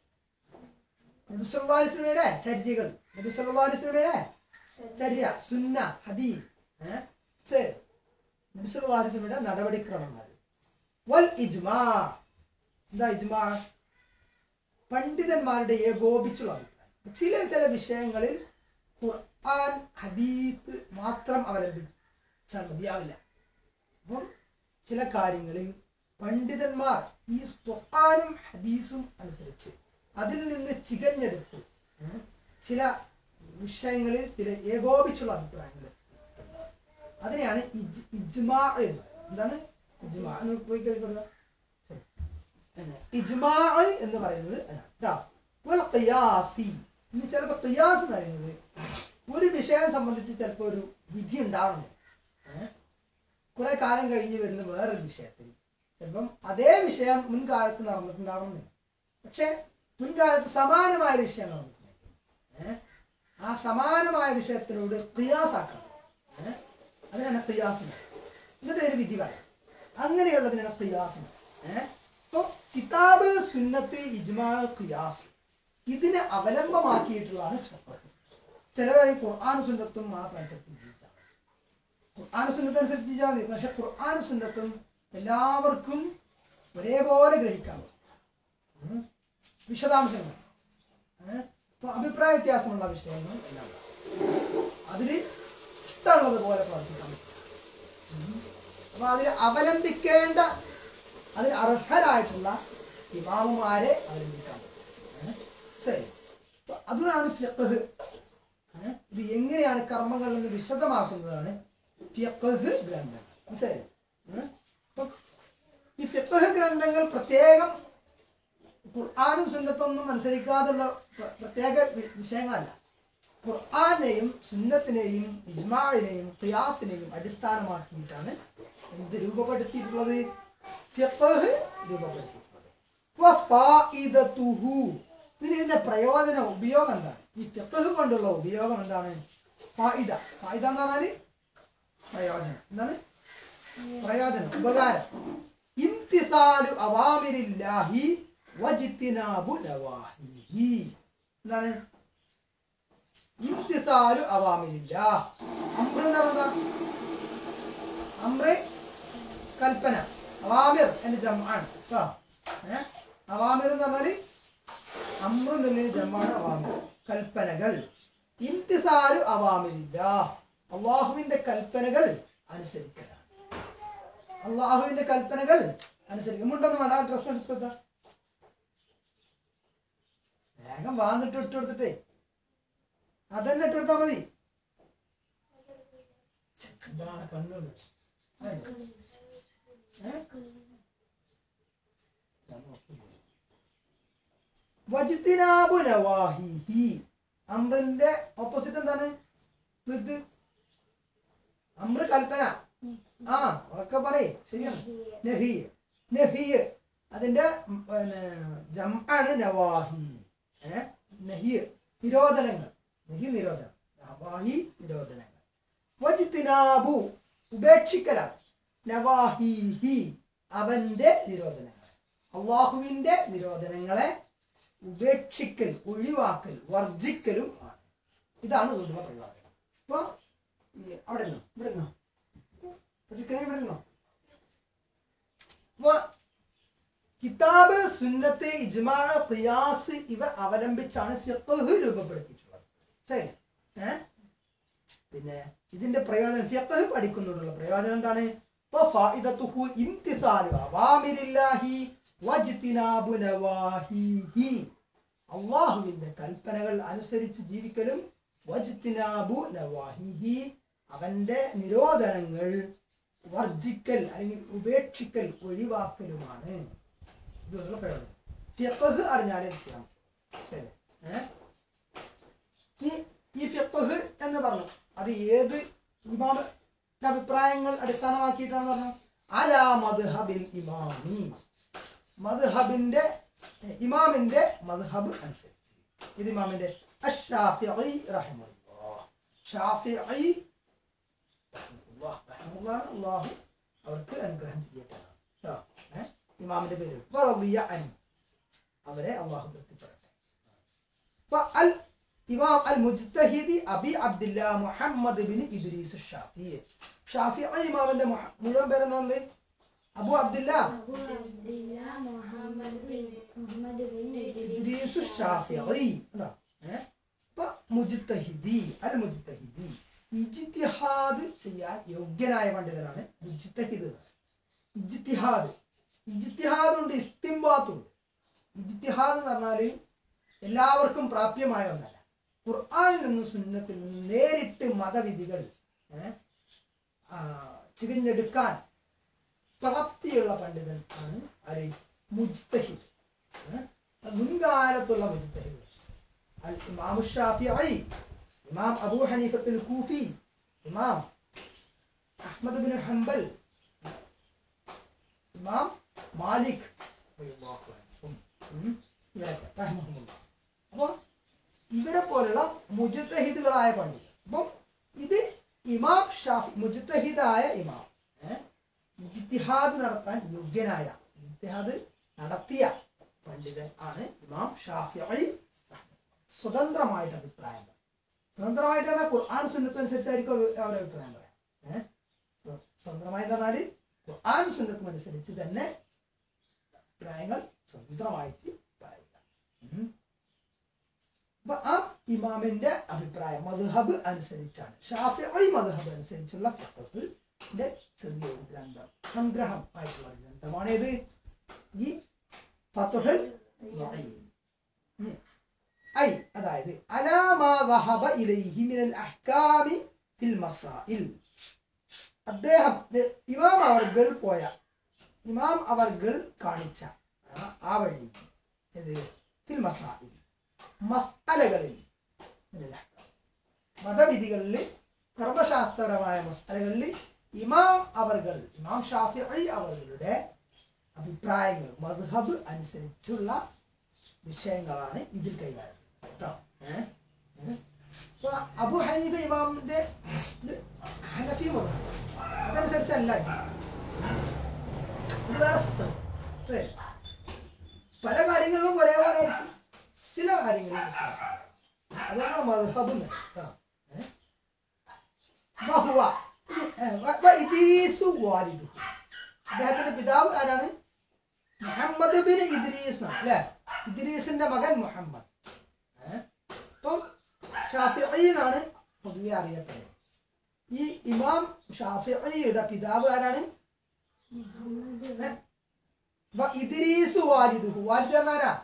നബി സല്ലല്ലാഹു അലൈഹി വസല്ലമയുടെ ചര്യകൾ നബി സല്ലല്ലാഹു അലൈഹി വസല്ലമയുടെ ചര്യ സുന്ന ഹദീസ് ഏഹ് ശരി നബി സല്ലല്ലാഹു അലൈഹി വസല്ലമയുടെ നടപടിക്രമങ്ങൾ വൽ ഇജ്മാ എന്താ ഇജ്മാ പണ്ഡിതന്മാരുടെ ഏകോപിച്ചുള്ള അഭിപ്രായം ചില ചില വിഷയങ്ങളിൽ ഖുർആൻ ഹദീസ് മാത്രം അവലംബിച്ചാൽ മതിയാവില്ല അപ്പം ചില കാര്യങ്ങളിൽ പണ്ഡിതന്മാർ ഈ ഖുർആനും ഹദീസും അനുസരിച്ച് അതിൽ നിന്ന് ചികഞ്ഞെടുത്ത് ഏഹ്, ചില വിഷയങ്ങളിൽ ചില ഏകോപിച്ചുള്ള അഭിപ്രായങ്ങൾ അതിനെയാണ് ഇജ് ഇജ്മാ എന്ന് പറയുന്നത് എന്താണ് ഇജ്മാ എന്ന് പോയി കഴിക്കുക ഇജ്മാ എന്ന് പറയുന്നത് അതാണ് ട്ടോ. വൽ ഖിയാസി ഇനി ചിലപ്പോൾ ഖിയാസ് എന്ന് പറയുന്നത് ഒരു വിഷയം സംബന്ധിച്ച് ചിലപ്പോൾ ഒരു വിധി ഉണ്ടാവണം ഏഹ് കുറെ കാലം കഴിഞ്ഞ് വരുന്ന വേറൊരു വിഷയത്തിൽ ചിലപ്പം അതേ വിഷയം മുൻകാലത്ത് നടന്നിട്ടുണ്ടാവണമെന്നില്ല പക്ഷെ മുൻകാലത്ത് സമാനമായ ഒരു വിഷയം നടന്നിട്ടുണ്ടെങ്കിൽ ഏഹ് ആ സമാനമായ വിഷയത്തിനോട് ക്രിയാസാക്കണം ഏഹ് അതിനാണ് ക്രിയാസം എന്നിട്ട് ഒരു വിധി പറയാം അങ്ങനെയുള്ളതിനാണ് ക്രിയാസം ഏഹ് അപ്പൊ കിതാബ് സുന്നത്ത് ഇജ്മാ ഖിയാസ് ഇതിനെ അവലംബമാക്കിയിട്ടുള്ളതാണ് ഫിഖ്ഹ്. ചിലർ ഈ ഖുർആൻ സുന്നത്തും മാത്രം അനുസരിച്ച് ജീവിച്ചാൽ മതി. ഖുർആൻ സുന്നത്ത് അനുസരിച്ച് ജീവിച്ചാൽ മതി പക്ഷെ ഖുർആൻ സുന്നത്തും എല്ലാവർക്കും ഒരേപോലെ ഗ്രഹിക്കാൻ പറ്റും ഉം. വിശദാംശങ്ങൾ ഏഹ് ഇപ്പൊ അഭിപ്രായ വ്യത്യാസമുള്ള വിഷയങ്ങൾ എല്ലാം അതില് ഇഷ്ടമുള്ളത് പോലെ പ്രവർത്തിക്കാൻ പറ്റും ഉം. അപ്പൊ അതിൽ അവലംബിക്കേണ്ട അതിന് അർഹരായിട്ടുള്ള ഇമാമുമാരെ അവലംബിക്കാൻ പറ്റും ഏഹ്? ശരി അപ്പൊ അതിനാണ് ഫിഖ്ഹ് ഏഹ്? ഇത് എങ്ങനെയാണ് കർമ്മങ്ങൾ എന്ന് വിശദമാക്കുന്നതാണ് ഫിഖ്ഹ് ഗ്രന്ഥങ്ങൾ മനസ്സിലായോ ഏഹ്? അപ്പൊ ഈ ഫിഖ്ഹ് ഗ്രന്ഥങ്ങൾ പ്രത്യേകം ഖുർആാനും സുന്നത്തൊന്നും അനുസരിക്കാതുള്ള പ്ര- പ്രത്യേക വി- വിഷയങ്ങളല്ല ഖുർആാനെയും സുന്നത്തിനെയും ഇജ്മാഴിനെയും ഖിയാസിനെയും അടിസ്ഥാനമാക്കിയിട്ടാണ് എന്ത് രൂപപ്പെടുത്തിയിട്ടുള്ളത് ഫിഖ്ഹ് രൂപപ്പെടുത്തിയിട്ടുള്ളത് വഫായിദതുഹു. ഇനി ഇതിന്റെ പ്രയോജനം ഉപയോഗം എന്താണ് ഈ ഫിഖ്ഹ് കൊണ്ടുള്ള ഉപയോഗം എന്താണ് ഫായിദ ഫായിദ എന്ന് പറഞ്ഞാല് പ്രയോജനം എന്താണ് പ്രയോജനം ഉപകാരം ഇംതിസാലു അവാമിരില്ലാഹി വജിത്തിനാബു നവാഹിഹി എന്താണ് ഇംതിസാലു അവാമിരില്ല അമ്ര എന്ന് പറഞ്ഞാൽ അമ്ര കൽപ്പന അവാമിർ എന്റെ ജമാണ് കേട്ടോ ഏഹ് അവാമിർ എന്ന് പറഞ്ഞാല് അമ്ര എന്നുള്ളതിന് ജമാണ് അവാമിർ കൽപ്പനകൾ ഇംതിസാലു അവാമിരില്ല അള്ളാഹുവിന്റെ കൽപ്പനകൾ അനുസരിക്കലാണ് അള്ളാഹുവിന്റെ കൽപ്പനകൾ അനുസരിക്കും മുണ്ടൊന്നും വേണ്ട ഡ്രസ് എടുത്തതാ വേഗം വാന്നിട്ട് ഇട്ട് കൊടുത്തിട്ടേ അതന്നെ ഇട്ട് കൊടുത്താ മതി എന്താണ് കണ്ണുണ്ട് വജിത്തിനാബു നവാഹിഹി അമ്രിന്റെ ഓപ്പോസിറ്റ് എന്താണ് ഇത് അമ്ര കൽപ്പന ആ ഉറക്കെ പറയേ ശരിയാണ് നഹി നഹി അതിന്റെ ഉം, പിന്നെ ജംആണ് നവാഹി ഏ നഹി നിരോധനങ്ങൾ നഹി നിരോധനം നവാഹി നിരോധനങ്ങൾ വജിത്തിനാബു ഉപേക്ഷിക്കലാണ് നവാഹിഹി അവന്റെ നിരോധനങ്ങൾ അള്ളാഹുവിന്റെ നിരോധനങ്ങളെ ഉപേക്ഷിക്കൽ ഒഴിവാക്കൽ വർജിക്കലും ആണ് ഇതാണ് ഇതുകൊണ്ടുള്ള പരിപാടി അപ്പൊ ഈ അവിടെ നിന്നോ ഇവിടെ നിന്നോ പ്രതിക്രിയ ഇവിടെ നിന്നോ അപ്പൊ കിതാബ് സുന്നത്ത് ഇജ്മാ ഖിയാസ് ഇവ അവലംബിച്ചാണ് ഫിഖ്ഹ് രൂപപ്പെടുത്തിയിട്ടുള്ളത് ശരി ഏ പിന്നെ ഇതിന്റെ പ്രയോജനം ഫിഖ്ഹ് പഠിക്കുന്നതിനുള്ള പ്രയോജനം എന്താണ് ഇപ്പൊ ഫായിദത്തുഹു ഇംതിസാലു അവാമിരില്ലാഹി വജ്തിനാബു നവാഹിഹി അള്ളാഹുവിന്റെ കൽപ്പനകൾ അനുസരിച്ച് ജീവിക്കലും വജ്തിനാബു നവാഹിഹി അവന്റെ നിരോധനങ്ങൾ വർജിക്കൽ അല്ലെങ്കിൽ ഉപേക്ഷിക്കൽ ഒഴിവാക്കലുമാണ് ഇതുള്ള പ്രയോജനം ഫിഖ് അറിഞ്ഞാലേ ഇത് ചെയ്യാം ശരി ഏ ഈ ഈ ഫിഖ് എന്ന് പറഞ്ഞു അത് ഏത് ഇമാമിന്റെ അഭിപ്രായങ്ങൾ അടിസ്ഥാനമാക്കിയിട്ടാണ് പറഞ്ഞു അലാ മദ്ഹബിൽ ഇമാമി മദ്ഹബിന്റെ ഇമാമിന്റെ മദ്ഹബ് അനുസരിച്ച് ഇത് ഇമാമിന്റെ അഷ്ഷാഫിഈ റഹിമഹുല്ലാഹ് ഷാഫിഈ റഹിമഹുല്ലാഹ് റഹിമഹുല്ലാഹ് അല്ലാഹു അവർക്ക് അനുഗ്രഹം ചെയ്യട്ടെ ട്ടോ. ഏ? ഇമാമിന്റെ പേര് വറദിയ അൻഹു. അവരെ അള്ളാഹു തൃപ്തിപ്പെടട്ടെ അപ്പൊ അൽ ഇമാം അൽ മുജ്തഹിദി Abi Abdullah Muhammad bin Idris Shafi Shafi ഇമാമിന്റെ മുഹ- മുഴുവൻ പേരെന്താണ് Abu Abdullah Abu Abdillah Muhammad bin Muhammad bin Idris Shafi കണ്ടോ ഏഹ് അപ്പൊ മുജ്തഹിദി അൽ മുജ്തഹിദി ഇജ്തിഹാദ് ചെയ്യാൻ യോഗ്യനായ പണ്ഡിതനാണ് മുജ്തഹിദ് ഇജ്തിഹാദ് ഇജ്തിഹാദ് ഉണ്ട് ഇസ്തിംബാത്ത് ഉണ്ട് ഇജ്തിഹാദ് എന്ന് പറഞ്ഞാല് എല്ലാവർക്കും പ്രാപ്യമായ ഒന്നല്ല ഖുർആനിൽ നിന്നും സുന്നത്തിൽ നിന്നും നേരിട്ട് മതവിധികൾ ഏഹ് ആ, ചികഞ്ഞെടുക്കാൻ പ്രാപ്തിയുള്ള പണ്ഡിതൻ ആണ് ആര് മുജ്തഹിദ് ഏഹ്? മുൻകാലത്തുള്ള മുജ്തഹിദ് അൽ ഇമാം ഷാഫിഈ ഇമാം അബൂ ഹനീഫത്തുൽ കൂഫി ഇമാം അഹ്മദ് ബിൻ ഹംബൽ ഇമാം മാലിക് റളിയല്ലാഹു അൻഹും. ഉം. ഇവരൊക്കെ റഹിമഹുമുല്ലാഹ്. അപ്പൊ ഇവരെ പോലുള്ള മുജ്തഹിദുകളായ പണ്ഡിതർ അപ്പം ഇത് ഇമാം ഷാഫി മുജ്തഹിദായ ഇമാം ഏഹ് ഇജ്തിഹാദ് നടത്താൻ യോഗ്യനായ ഇജ്തിഹാദ് നടത്തിയ പണ്ഡിതൻ ആണ് ഇമാം ഷാഫിഈ സ്വതന്ത്രമായിട്ട് അഭിപ്രായം പറയാം. സ്വതന്ത്രമായിട്ട് പറഞ്ഞാൽ ഖുർആൻ സുന്നത്ത് അനുസരിച്ചായിരിക്കും അവർ അവരുടെ അഭിപ്രായം പറയാം ഏഹ് സ്വതന്ത്രമായി പറഞ്ഞാല് ഖുർആൻ സുന്നത്തും അനുസരിച്ച് തന്നെ അഭിപ്രായങ്ങൾ സ്വതന്ത്രമായിട്ട് പറയുക ഉം. അപ്പൊ ആ ഇമാമിന്റെ അഭിപ്രായം മദ്ഹബ് അനുസരിച്ചാണ് ഷാഫിഈ മദ്ഹബ് അനുസരിച്ചുള്ള ഫിഖ്ഹിന്റെ ചെറിയൊരു ഗ്രന്ഥം സംഗ്രഹം ആയിട്ടുള്ള ഒരു ഗ്രന്ഥമാണ് ഇത് ഈ ഫതുഹുൽ മുഈൻ ഉം. ഐ അതായത് അലാമാ ദഹബ ഇലൈഹി മിനൽ അഹ്കാമി ഫിൽ മസാഇൽ അദ്ദേഹം ദ- ഇമാം അവർകൾ പോയ ഇമാം അവർകൾ കാണിച്ച ആ, ആ വഴി ഇത് ഫിൽ മസാഇൽ മസ്അലകളിൽ മിനൽ അഹ്കാം. മതവിധികളിൽ കർമ്മശാസ്ത്രപരമായ മസ്അലകളിൽ ഇമാം അവർകൾ ഇമാം ഷാഫിഈ അവர்களுടെ അഭിപ്രായങ്ങൾ മദ്ഹബ് അനുസരിച്ചുള്ള വിഷയങ്ങളാണ് ഇതിൽ കൈകാര്യം ചെയ്യുന്നത് കേട്ടോ ഏഹ് ഏഹ്? ഇപ്പൊ അബു ഹനീഫ ഇമാമിന്റെ ഇത് ഹനഫി മതം അതനുസരിച്ചല്ല ഇത്. ഇത് വേറെ പുസ്തകം. അല്ലേ? പല കാര്യങ്ങളിലും ഒരേപോലെ ആയിരിക്കും ചില കാര്യങ്ങളിൽ വ്യത്യാസം അതുകൊണ്ടാണ് മദ്ഹബ് എന്ന് കേട്ടോ ഏഹ്? വഹുവ. ഇനി, ഏഹ്, വ- വ ഇദ്രീസു വാലിദുഹു. അദ്ദേഹത്തിന്റെ പിതാവ് ആരാണ് മുഹമ്മദ് ബിൻ ഇദ്രീസ് ആണ് അല്ലെ ഇദ്രീസിന്റെ മകൻ മുഹമ്മദ് ഏഹ്? അപ്പം ഷാഫിഈ എന്നാണ് പൊതുവെ അറിയപ്പെടുന്നത് ഈ ഇമാം ഷാഫിഈയുടെ പിതാവ് ആരാണ് മുഹമ്മദ് ഏഹ്? വ ഇദ്രീസ് വാലിദുഹു വാലിദ് പറഞ്ഞ ആരാ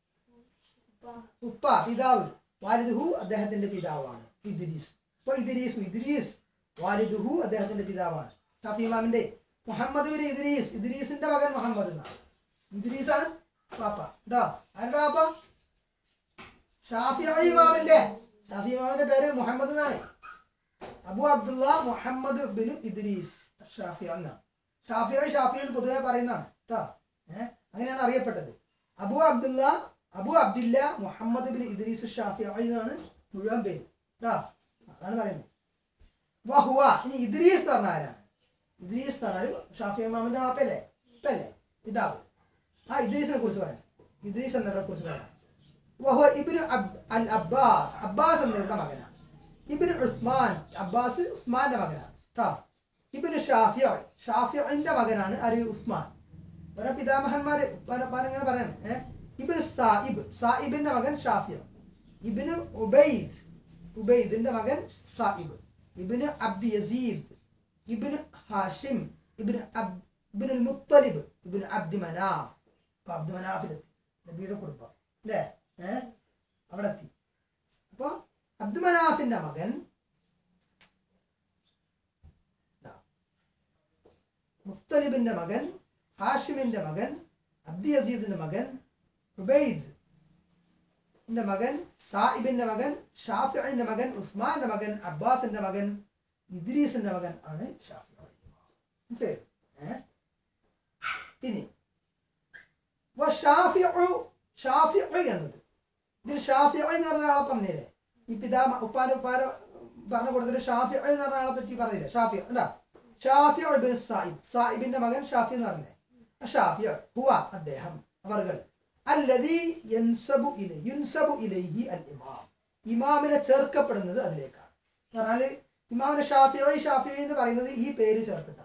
ഉപ്പ പിതാവ് വാലിദുഹു അദ്ദേഹത്തിന്റെ പിതാവാണ് ഇദ്രീസ് അപ്പൊ ഇദ്രീസ് ഇദ്രീസ് വാലിദുഹു അദ്ദേഹത്തിന്റെ പിതാവാണ് ഷാഫി ഇമാമിന്റെ മുഹമ്മദ് ബിൻ ഇദ്രീസ് ഇദ്രീസിന്റെ മകൻ മുഹമ്മദ് എന്നാണ് ഇദ്രീസ് ആണ് പാപ്പ ഇതാ ആരുടെ പാപ്പ ഷാഫി ഇമാമിന്റെ ഷാഫി ഇമാമിന്റെ പേര് മുഹമ്മദ് എന്നാണ് Abu Abdullah Muhammad bin Idris Shafi എന്നാണ് ഷാഫി ഷാഫി എന്ന് പൊതുവെ പറയുന്നതാണ് കേട്ടോ ഏഹ് അങ്ങനെയാണ് അറിയപ്പെട്ടത് Abu Abdullah Abu Abdillah Muhammad bin Idris Shafi എന്നാണ് മുഴുവൻ പേര് കേട്ടോ അതാണ് പറയുന്നത് വഹുവ ഇനി ഇദ്രീസ് എന്ന് പറഞ്ഞ ആരാണ് ഇദ്രീസ് എന്ന് പറഞ്ഞാൽ ഷാഫി ഇമാമിന്റെ മാപ്പല്ലേ ഇപ്പല്ലേ പിതാവ് ആ ഇദ്രീസിനെ കുറിച്ച് പറയാം ഇദ്രീസ് എന്നവരെ കുറിച്ച് പറയാം വഹുവ ഇബ്നു അബ് അൽ അബ്ബാസ് അബ്ബാസ് എന്നവരുടെ മകനാണ് ഇബ്നു ഉസ്മാൻ അബ്ബാസ് ഉസ്മാന്റെ മകനാണ് ട്ടാ ഇബ്നു ഷാഫിയ ഷാഫിയുടെ മകനാണ് അരി ഉസ്മാൻ ഓരോ പിതാമഹന്മാര് പല പല ഇങ്ങനെ പറയാണ് ഏഹ് ഇബ്നു സായിബ് സായിബിന്റെ മകൻ ഷാഫിയ ഇബ്നു ഉബൈദ് ഉബൈദിന്റെ മകൻ സായിബ് ഇബ്നു അബ്ദ് യസീദ് ഇബ്നു ഹാഷിം ഇബ്നു അബ് ഇബ്നു മുത്തലിബ് ഇബ്നു അബ്ദ് മനാഫ് അപ്പൊ അബ്ദ് മനാഫിലെത്തി നബിയുടെ കുടുംബം അല്ലേ ഏഹ് അവിടെ എത്തി അപ്പൊ അബ്ദ് മനാഫിന്റെ മകൻ ദാ. മുത്തലിബിന്റെ മകൻ ഹാഷിമിന്റെ മകൻ അബ്ദി യസീദിന്റെ മകൻ ഉബൈദ് ന്റെ മകൻ സായിബിന്റെ മകൻ ഷാഫിന്റെ മകൻ ഉസ്മാന്റെ മകൻ അബ്ബാസിന്റെ മകൻ ഇദ്രീസിന്റെ മകൻ ആണ് ഷാഫി മനസ്സിലായോ ഏ ഇനി വഷാഫിഉ ഷാഫിഉ എന്നത് ഇതിൽ ഷാഫിഉ എന്ന് പറഞ്ഞ ആളെ പറഞ്ഞില്ലേ ഈ പിതാ ഉപ്പാന ഉപ്പാന പറഞ്ഞു കൊടുത്തിട്ട് ഷാഫിഉ എന്ന് പറഞ്ഞ ആളെ പറ്റി പറഞ്ഞില്ലേ ഷാഫിഉ ഉണ്ടാ ഷാഫിഉ ഇബ്നു സായിബ് സായിബിന്റെ മകൻ ഷാഫി എന്ന് പറഞ്ഞില്ലേ ഷാഫിഉ ഹുവ അദ്ദേഹം അവർകൾ അല്ലദീ യൻസബു ഇലൈ യുൻസബു ഇലൈഹി അൽ ഇമാം ഇമാമിനെ ചേർക്കപ്പെടുന്നത് അതിലേക്കാണ് എന്ന് പറഞ്ഞാല് ഇമാമിനെ ഷാഫിഇ ഷാഫിഇ എന്ന് പറയുന്നത് ഈ പേര് ചേർത്തിട്ടാണ്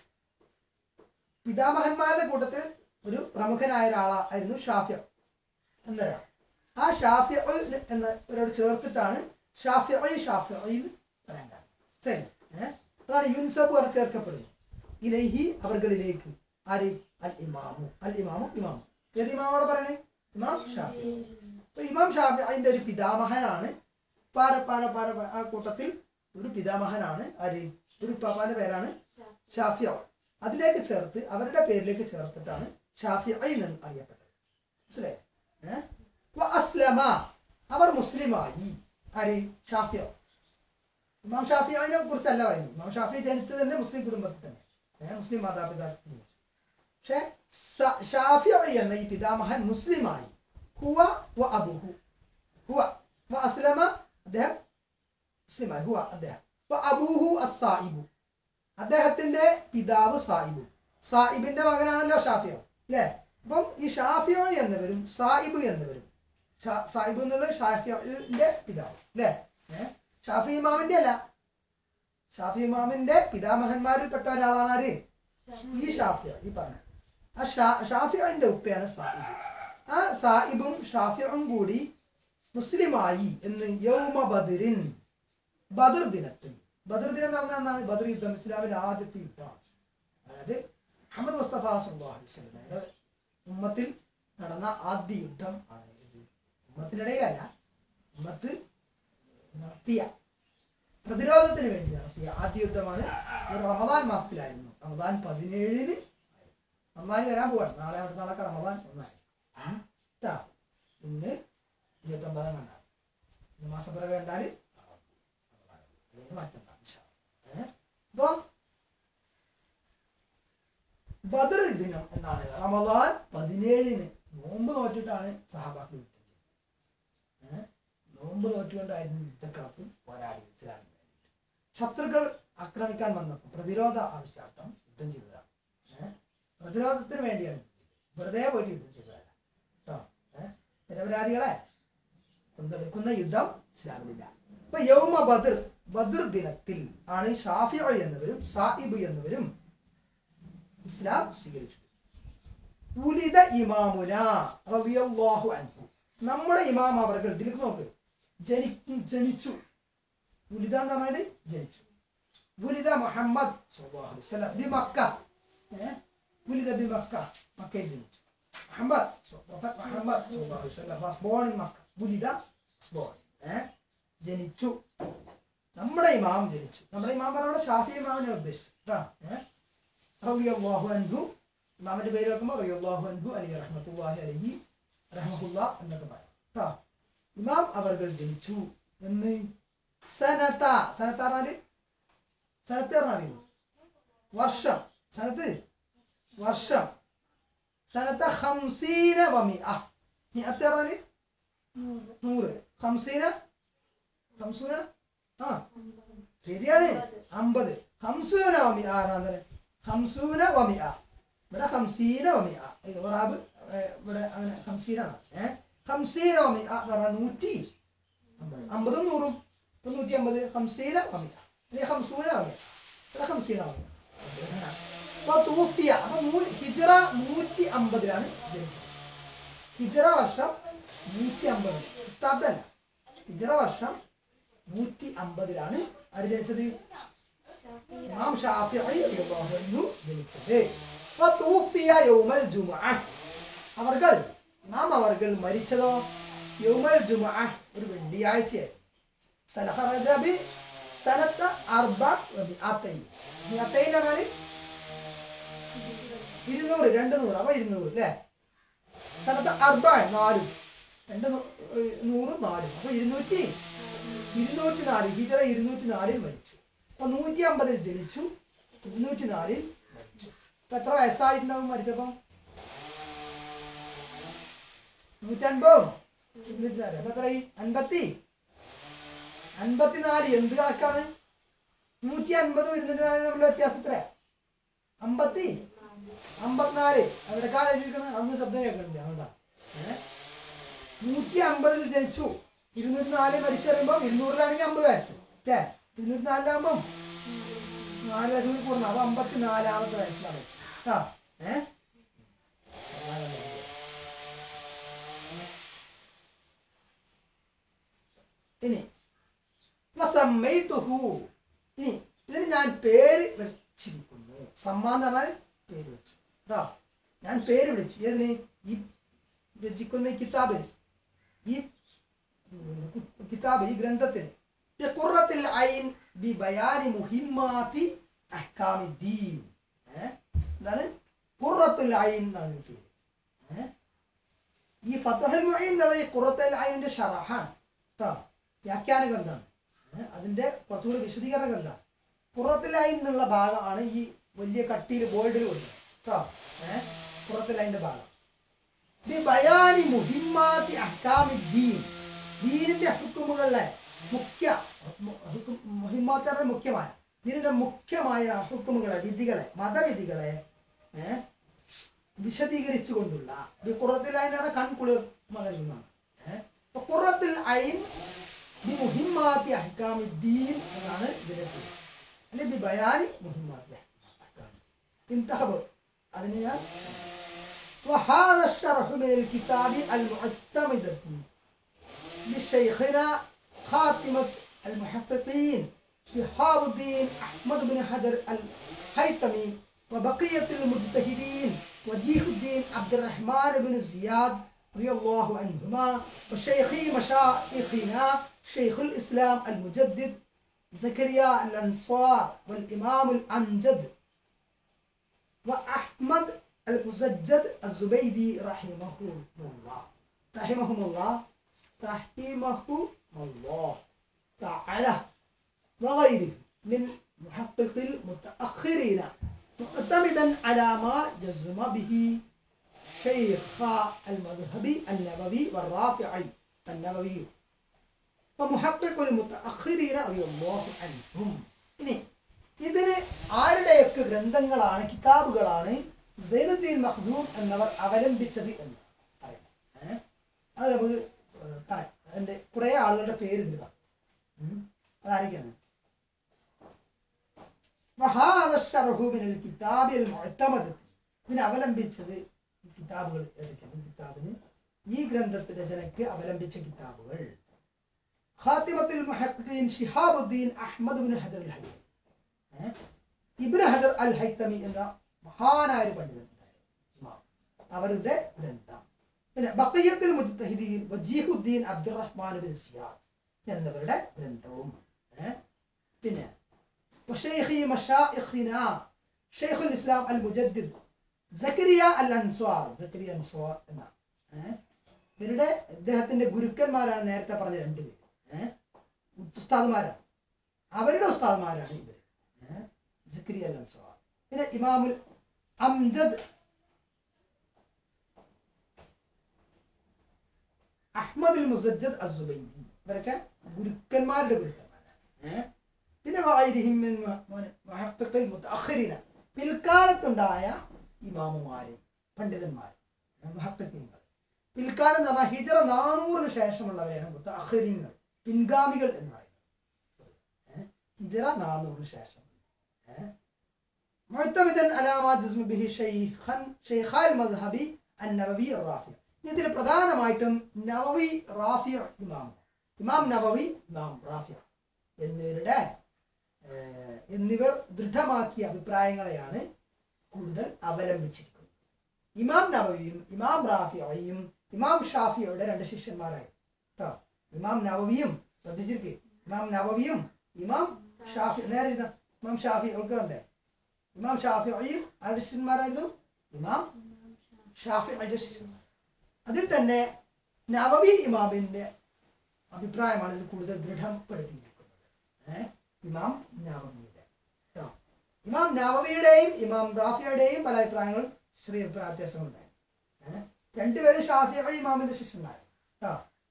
പിതാമഹന്മാരുടെ കൂട്ടത്തിൽ ഒരു പ്രമുഖനായ ഒരാളായിരുന്നു ഷാഫിയ എന്നൊരാൾ ആ ഷാഫിയ എന്ന ഒരാൾ ചേർത്തിട്ടാണ് ഷാഫിയ ഷാഫിയ എന്ന് പറയാൻ കാരണം ശരി ഏഹ് അതാണ് യുൻസബ് പറഞ്ഞ് ചേർക്കപ്പെടുന്നു ഇലൈഹി അവർകളിലേക്ക് ആര് അൽ ഇമാമു അൽ ഇമാമു ഇമാമു ഏത് ഇമാമോടെ പറയണേ ഇമാം ഷാഫി അപ്പൊ ഇമാം ഷാഫി അതിന്റെ ഒരു പിതാമഹനാണ് പാര പാര പാര പാര- ആ കൂട്ടത്തിൽ ഒരു പിതാമഹനാണ് ആര് ഒരു ഉപ്പാപ്പാന്റെ പേരാണ് ഷാഫിയ അതിലേക്ക് ചേർത്ത് അവരുടെ പേരിലേക്ക് ചേർത്തിട്ടാണ് ഷാഫി എന്ന് അറിയപ്പെട്ടത് മനസ്സിലായി ഏഹ് വ അസ്ലമ അവർ മുസ്ലിമായി ആര് ഷാഫിയ ഇമാം ഷാഫിയെ കുറിച്ചല്ല പറയുന്നത് ഇമാം ഷാഫി ജനിച്ചത് തന്നെ മുസ്ലിം കുടുംബത്തിൽ തന്നെ ഏഹ് മുസ്ലിം മാതാപിതാക്കൾ ജനിച്ചു പക്ഷെ സ- ഷാഫി എന്ന ഈ പിതാമഹൻ മുസ്ലിമായി ഹുവ വ അബുഹു ഹുവ വ അസ്ലമ അദ്ദേഹം മുസ്ലിമായി ഹുവ അദ്ദേഹം വ അബൂഹു അസ്സായിബു അദ്ദേഹത്തിന്റെ പിതാവ് സായിബു സായിബിന്റെ മകനാണല്ലോ ഷാഫിയോ അല്ലേ അപ്പം ഈ ഷാഫിയോ എന്നവരും സായിബ് എന്നവരും ഷാ- സായിബ് എന്നുള്ളത് ഷാഫിയുടെ പിതാവ് അല്ലേ ഏഹ് ഷാഫി ഇമാമിന്റെ അല്ല ഷാഫി ഇമാമിന്റെ പിതാമഹന്മാരിൽപ്പെട്ട ഒരാളാണ് ആര് ഈ ഷാഫിയ ഈ പറഞ്ഞ ആ ഷാ ഷാഫിയുടെ ഉപ്പയാണ് സായിബ് ആ സായിബും ഷാഫിയും കൂടി മുസ്ലിമായി എന്ന് യൗമ ബദറിൻ ബദർ ദിനത്തിൽ ബദർ ദിനം എന്ന് പറഞ്ഞാൽ എന്താണ് ബദർ യുദ്ധം ഇസ്ലാമിലെ ആദ്യത്തെ യുദ്ധമാണ് അതായത് മുഹമ്മദ് മുസ്തഫ സല്ലല്ലാഹു അലൈഹി വസല്ലമയുടെ ഉമ്മത്തിൽ നടന്ന ആദ്യ യുദ്ധം ആണ് ഇത് ഉമ്മത്തിനിടയിലല്ല ഉമ്മത്ത് നടത്തിയ പ്രതിരോധത്തിന് വേണ്ടി നടത്തിയ ആദ്യ യുദ്ധമാണ് ഒരു റമദാൻ മാസത്തിലായിരുന്നു റമദാൻ പതിനേഴിന് റമദാൻ വരാൻ പോവാണ് നാളെ അവിടെ നാളെ റമദാൻ ഒന്നായി ഉം. ട്ടാ. ഇന്ന് ഇരുപത്തി ഒമ്പതാം കണ്ടാണ് ഇന്ന് മാസപ്പിറ കണ്ടാല് അല്ലെങ്കിൽ മറ്റന്നാൾ ഇൻഷാ അല്ലാ. ഏ? അപ്പൊ ബദർ ദിനം എന്നാണ് റമദാൻ പതിനേഴിന് നോമ്പ് നോറ്റിട്ടാണ് സഹാബാക്കൾ യുദ്ധം ചെയ്തത് ഏഹ് നോമ്പ് നോറ്റുകൊണ്ടായിരുന്നു യുദ്ധക്കളത്ത് പോരാടിയത് ഇസ്ലാമിന് വേണ്ടിയിട്ട് ശത്രുക്കൾ ആക്രമിക്കാൻ വന്നപ്പോൾ പ്രതിരോധ ആവശ്യാർത്ഥം യുദ്ധം ചെയ്തതാണ് ഏഹ് പ്രതിരോധത്തിന് വേണ്ടിയാണ് യുദ്ധം ചെയ്തത് വെറുതെ പോയിട്ട് യുദ്ധം ചെയ്തതല്ല കേട്ടോ ഏഹ് നിരപരാധികളെ കൊന്നെടുക്കുന്ന യുദ്ധം ഇസ്ലാമിലില്ല അപ്പൊ യൗമ ബദർ ബദർ ദിനത്തിൽ ആണ് ഷാഫി എന്നവരും സായിബ് എന്നവരും ഇസ്ലാം സ്വീകരിച്ചത് ഉലിത ഇമാമുന റളിയല്ലാഹു അൻഹു നമ്മുടെ ഇമാം അവർകൾ ഇതിലേക്ക് നോക്ക് ജനിക്കും ജനിച്ചു ഉലിത എന്ന് പറഞ്ഞാല് ജനിച്ചു ഉലിത മുഹമ്മദ് സ്വല്ലല്ലാഹു അലൈഹി വസല്ലം ബി മക്ക ഏഹ് ഉലിത ബി മക്ക മക്കയിൽ ജനിച്ചു മുഹമ്മദ് പ്രൊഫറ്റ് മുഹമ്മദ് സ്വല്ലല്ലാഹു അലൈഹി വസല്ലം was born in മക്ക ഉലിത was born ഏഹ് ജനിച്ചു നമ്മുടെ ഇമാം ജനിച്ചു നമ്മുടെ ഇമാം പറഞ്ഞ ഷാഫി ഇമാമിനെ ഉദ്ദേശിച്ചു കേട്ടോ ഏഹ് റളിയല്ലാഹു അൻഹു ഇമാമിന്റെ പേര് വെക്കുമ്പോൾ റളിയല്ലാഹു അൻഹു അലി റഹ്മത്തുള്ളാഹി അലൈഹി റഹ്മഹുല്ല എന്നൊക്കെ പറയും കേട്ടോ ഇമാം അവർകൾ ജനിച്ചു എന്ന് സനത സനത്ത പറഞ്ഞാല് സനത്ത് പറഞ്ഞാൽ അറിയുമോ വർഷം സനത്ത് വർഷം സനത്ത ഹംസീന വമിഅ മിഅത്ത് പറഞ്ഞാല് നൂറ് ഹംസീന ഹംസൂന ആ ശരിയാണ് അമ്പത്. അമ്പത് ഹംസൂന വമിയ ആറാം ഹംസൂന വമിയ ഇവിടെ ഹംസീന വമിയ ഒറാബ് ഇവിടെ അങ്ങനെ ഹംസീന ഏഹ് ഹംസീന വമിയ എന്ന് പറഞ്ഞാൽ നൂറ്റി അമ്പതും നൂറും ഇപ്പൊ നൂറ്റി അമ്പത് ഹംസീന വമിയ അല്ലെങ്കിൽ ഹംസൂന വമിയ ഇവിടെ ഹംസീന വമിയ അപ്പൊ തൂഫിയ അപ്പൊ നൂ- ഹിജറ നൂറ്റി അമ്പതിലാണ് ജനിച്ചത് ഹിജറ വർഷം നൂറ്റി അമ്പത് ഉസ്താബ്ദല്ല ഹിജറ വർഷം നൂറ്റി അമ്പതിലാണ് ആര് ജനിച്ചത് ഇമാം ഷാഫിഈ റളിയല്ലാഹു അൻഹു ജനിച്ചത് വതൂഫിയ യൗമൽ ജുമുഅ അവർകൾ ഇമാം അവർകൾ മരിച്ചതോ യൗമൽ ജുമുഅ ഒരു വെള്ളിയാഴ്ചയായിരുന്നു സലഹറജ ബി സനത്ത അർബ വമിഅത്തൈൻ മിഅത്തൈൻ എന്ന് പറഞ്ഞാൽ ഇരുന്നൂറ് രണ്ട് നൂറ് അപ്പൊ ഇരുന്നൂറ് അല്ലേ സനത്ത അർബ നാലും രണ്ട് നൂ- ഏർ നൂറും നാലും അപ്പൊ ഇരുന്നൂറ്റി ഇരുന്നൂറ്റി നാല് ഹിജറ ഇരുന്നൂറ്റി നാലിൽ മരിച്ചു അപ്പൊ നൂറ്റി അമ്പതിൽ ജനിച്ചു ഇരുന്നൂറ്റി നാലിൽ മരിച്ചു അപ്പൊ എത്ര വയസ്സായിട്ടുണ്ടാവും മരിച്ചപ്പോ നൂറ്റൻപതും ഇരുന്നൂറ്റി നാല് അപ്പൊ എത്രയായി അൻപത്തി അൻപത്തിനാല് എന്ത് കണക്കാണ് നൂറ്റി അൻപതും ഇരുന്നൂറ്റി നാലും തമ്മിലുള്ള വ്യത്യാസം എത്ര അമ്പത്തി അമ്പത്തിനാല് അവിടെ കാലോചിക്കണം അന്ന് ശബ്ദം കേൾക്കണില്ല അതുകൊണ്ടാ ഏഹ് നൂറ്റി അമ്പതിൽ ജനിച്ചു ഇരുന്നൂറ്റി നാല് മരിച്ചു പറയുമ്പോൾ ഇരുന്നൂറിലാണെങ്കിൽ അമ്പത് വയസ്സ് അല്ലേ ഇരുന്നൂറ്റി നാലിലാകുമ്പം നാല് വയസ്സ് കൂടി കൂടണം അപ്പൊ അമ്പത്തി നാലാമത്തെ വയസ്സിലാണ് മരിച്ചത് ആ ഏ ഇനി വസമ്മൈതുഹു. ഇനി ഇതിന് ഞാൻ പേര് വെച്ചിരിക്കുന്നു സമ്മ എന്ന് പറഞ്ഞാൽ പേര് വെച്ചു കേട്ടോ ഞാൻ പേര് വിളിച്ചു ഏതിന് ഈ രചിക്കുന്ന ഈ കിതാബിന് ഈ കിതാബ് ഈ ഗ്രന്ഥത്തിന് ഖുറത്തിൽ ഐൻ ബി ബയാനി മുഹിമ്മാത്തി അഹ്കാമിദ്ദീൻ ഏ? എന്താണ് ഖുറത്തുൽ ഐൻ എന്നാണ് ഇതിന്റെ പേര് ഏ? ഈ ഫതഹുൽ മുഈൻ എന്നുള്ള ഈ ഖുറത്തുൽ ഐനിന്റെ ഷറഹാണ് കേട്ടോ വ്യാഖ്യാന ഗ്രന്ഥമാണ് ഏ? അതിന്റെ കുറച്ചുകൂടി വിശദീകരണ ഗ്രന്ഥമാണ് ഖുറത്തുൽ ഐൻ എന്നുള്ള ഭാഗമാണ് ഈ വലിയ കട്ടിയിൽ ബോൾഡിൽ കൊടുത്തത് കേട്ടോ ഏഹ് ഖുറത്തുൽ ഐനിന്റെ ഭാഗം ബി ബയാനി മുഹിമ്മാത്തി അഹ്കാമിദ്ദീൻ ദീനിന്റെ ഹുക്കുമുകളിലെ മുഖ്യ മു- ഹുക്കും- മുഹിമ്മാത്ത് പറഞ്ഞാൽ മുഖ്യമായ ദീനിന്റെ മുഖ്യമായ ഹുക്കുമുകളെ വിധികളെ മതവിധികളെ ഏഹ് വിശദീകരിച്ചു കൊണ്ടുള്ള ബി ഖുറത്തുൽ ഐൻ പറഞ്ഞാൽ കൺകുളിർ നൽകുന്നതാണ് ഏഹ് അപ്പൊ ഖുറത്തുൽ ഐൻ ബി മുഹിമ്മാത്തി അഹ്കാമിദ്ദീൻ എന്നാണ് ഇതിന്റെ പേര് അല്ലെ ബി ബയാനി മുഹിമ്മാത്തി അഹ്കാമിദ്ദീൻ انتخبوا അതിന് ഞാൻ وهذا الشرح من الكتاب المعتمد لشيخنا خاتمة المحققين شهاب الدين أحمد بن حجر الهيثمي وبقية المجتهدين وجيه الدين عبد الرحمن بن زياد رضي الله عنهما وشيخي مشايخنا شيخ الإسلام المجدد زكريا الأنصار والإمام الأمجد وأحمد المسجد الزبيدي رحمه الله رحمهم الله رحمه الله تعالى وغيره من محقق المتأخرين معتمدا على ما جزم به شيخ المذهب النبوي والرافعي النبوي ومحقق المتأخرين رضي الله عنهم ഇനി ഇതിന് ആരുടെയൊക്കെ ഗ്രന്ഥങ്ങളാണ് കിതാബുകളാണ് സൈനുദ്ദീൻ മഖ്ദൂം എന്നവർ അവലംബിച്ചത് എന്ന് പറയണം ഏഹ് അത് നമുക്ക് ഏഹ് പറയാം അതിന്റെ കുറെ ആളുകളുടെ പേര് ഇതിൽ പറയാം ഉം. അതാരൊക്കെയാണ് وهذا الشرح من الكتاب المعتمد ഇതിനെ അവലംബിച്ചത് ഈ കിതാബുകൾ ഏതൊക്കെയാണ് ഈ കിതാബിന് ഈ ഗ്രന്ഥത്തെ രചനയ്ക്ക് അവലംബിച്ച കിതാബുകൾ ഖാത്തിമത്തുൽ മുഹഖ്ഖീൻ Shihabuddin Ahmad bin Hajar al Haythami ഏഹ്? ഇബ്നു ഹജർ അൽ ഹൈത്തമി എന്ന മഹാനായ ഒരു പണ്ഡിതനുണ്ടായിരുന്നു ഇമാം. അവരുടെ ഗ്രന്ഥം പിന്നെ ബഖിയത്തുൽ മുജ്തഹിദീൻ വജീഹുദ്ദീൻ അബ്ദുറഹ്മാൻ ബിൻ സിയാദ് എന്നിവരുടെ ഗ്രന്ഥവും ഏഹ്? പിന്നെ وشيخي مشائخنا شيخ الإسلام المجدد زكريا الأنصار زكريا أنصار എന്ന ഏഹ്? ഇവരുടെ ഇദ്ദേഹത്തിന്റെ ഗുരുക്കന്മാരാണ് നേരത്തെ പറഞ്ഞ രണ്ടുപേര് ഏഹ് ഉസ്താദുമാരാണ് അവരുടെ ഉസ്താദുമാരാണ് ഇവർ ഏഹ് സക്രിയ അൽ അൻസാർ പിന്നെ ഇമാമുൽ അംജദ് അഹ്മദുൽ മുസജ്ജദ് അസുബൈദി ഇവരൊക്കെ ഗുരുക്കന്മാരുടെ ഗുരുക്കന്മാരാണ് ഏഹ് പിന്നെ വായിരിഹിം മിൻ മുഹ- മുഹഖഖിൽ മുതഅഖിരീന പിൽക്കാലത്തുണ്ടായ ഇമാമുമാര് പണ്ഡിതന്മാർ മുഹഖഖീങ്ങൾ പിൽക്കാലം എന്ന് പറഞ്ഞാൽ ഹിജറ നാനൂറിന് ശേഷമുള്ളവരെയാണ് മുത്തഅഖിരീങ്ങൾ പിൻഗാമികൾ എന്ന് പറയുന്നത് ഏ? ഹിജറ നാനൂറിന് ശേഷം ഏ? മുഅ്തമിദൻ അലാ മാ ജസ്മ ബിഹി ശൈഖൻ ശൈഖാൽ മദ്ഹബി അന്നബവി റാഫി ഇതിൽ പ്രധാനമായിട്ടും നവവി റാഫി ഇമാം ഇമാം നവവി ഇമാം റാഫി എന്നിവരുടെ ഏർ, എന്നിവർ ദൃഢമാക്കിയ അഭിപ്രായങ്ങളെയാണ് കൂടുതൽ അവലംബിച്ചിരിക്കുന്നത് ഇമാം നവവിയും ഇമാം റാഫിയും ഇമാം ഷാഫിയുടെ രണ്ട് ശിഷ്യന്മാരായി കേട്ടോ ഇമാം നവവിയും ശ്രദ്ധിച്ചിരിക്കെ ഇമാം നവവിയും ഇമാം ഷാഫി നേരെ ഇരുന്ന ഇമാം ഷാഫി ഉൾക്കണ്ടേ ഇമാം ഷാഫിയും ആരുടെ ശിഷ്യന്മാരായിരുന്നു ഇമാം ഷാഫിയുടെ ശിഷ്യന്മാർ അതിൽ തന്നെ നവവി ഇമാമിന്റെ അഭിപ്രായമാണ് ഇതിൽ കൂടുതൽ ദൃഢപ്പെടുത്തിയിരിക്കുന്നത് ഏഹ് ഇമാം നവവിയുടെ കേട്ടോ ഇമാം നവവിയുടെയും ഇമാം റാഫിയുടെയും പല അഭിപ്രായങ്ങളും ചെറിയ അഭിപ്രായ വ്യത്യാസങ്ങളുണ്ടായി ഏഹ് രണ്ടുപേരും ഷാഫിയുടെ ഇമാമിന്റെ ശിഷ്യന്മാർ കേട്ടോ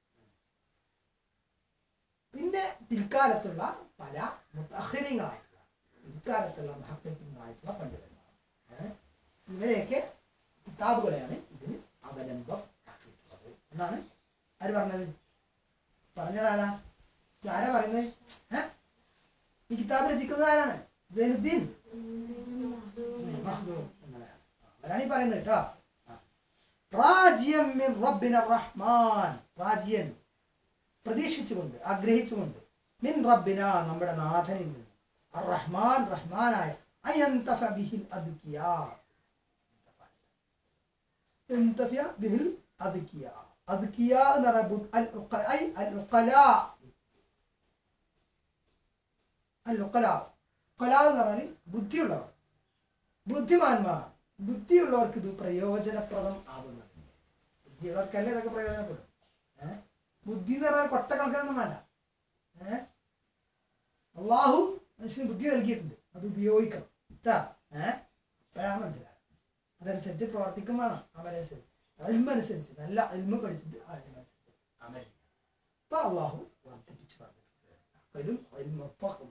പിന്നെ പിൽക്കാലത്തുള്ള പല മുത്തഹിരിങ്ങളായിട്ടുള്ള പിൽക്കാലത്തുള്ള മഹത്വങ്ങളായിട്ടുള്ള പണ്ഡിതന്മാർ ഏഹ് ഇവരെയൊക്കെ കിതാബുകളെയാണ് ഇതിന് അവലംബം ആക്കിയിട്ടുള്ളത് എന്നാണ് ആര് പറഞ്ഞത് പറഞ്ഞതാരാ ഇത് ആരാ പറയുന്നത് ഏഹ് ഈ കിതാബ് രചിക്കുന്നത് ആരാണ് സൈനുദ്ദീൻ മഖ്ദൂം എന്നവരാണ് അവരാണ് ഈ പറയുന്നത് കേട്ടോ റാജിയം മിൻ റബ്ബിന റഹ്മാൻ റാജിയൻ പ്രതീക്ഷിച്ചുകൊണ്ട് ആഗ്രഹിച്ചുകൊണ്ട് മിൻ റബ്ബിന നമ്മുടെ നാഥനിൽ നിന്ന് അർ റഹ്മാൻ റഹ്മാനായ അയന്തഫ ബിഹിൽ അദ്കിയ ينتفع به الأذكياء أذكياء എന്ന് പറഞ്ഞാൽ ബു- അൽ ഉഖ- ഐ അൽ ഉഖലാ. അൽ ഉഖലാ. ഉഖലാ എന്ന് പറഞ്ഞാൽ ബുദ്ധിയുള്ളവർ ബുദ്ധിമാന്മാർ ബുദ്ധിയുള്ളവർക്ക് ഇത് പ്രയോജനപ്രദം ആകുന്നതിന് ബുദ്ധിയുള്ളവർക്കല്ലേ ഇതൊക്കെ പ്രയോജനപ്പെടും ഏഹ് ബുദ്ധി എന്ന് പറഞ്ഞാൽ കൊട്ടക്കണക്കിനൊന്നും വേണ്ട ഏഹ് അള്ളാഹു മനുഷ്യന് ബുദ്ധി നൽകിയിട്ടുണ്ട് അത് ഉപയോഗിക്കണം കേട്ടാ ഏഹ് അപ്പോഴാ മനസ്സിലായത് അതനുസരിച്ച് പ്രവർത്തിക്കും വേണം അമലനുസരിച്ച് അൽമനുസരിച്ച് നല്ല അൽമ പഠിച്ചിട്ട് അൽമനുസരിച്ച് അമൽ ചെയ്യണം. അപ്പൊ അള്ളാഹു വർദ്ധിപ്പിച്ച് വർദ്ധിപ്പിച്ചു അൽമൊപ്പം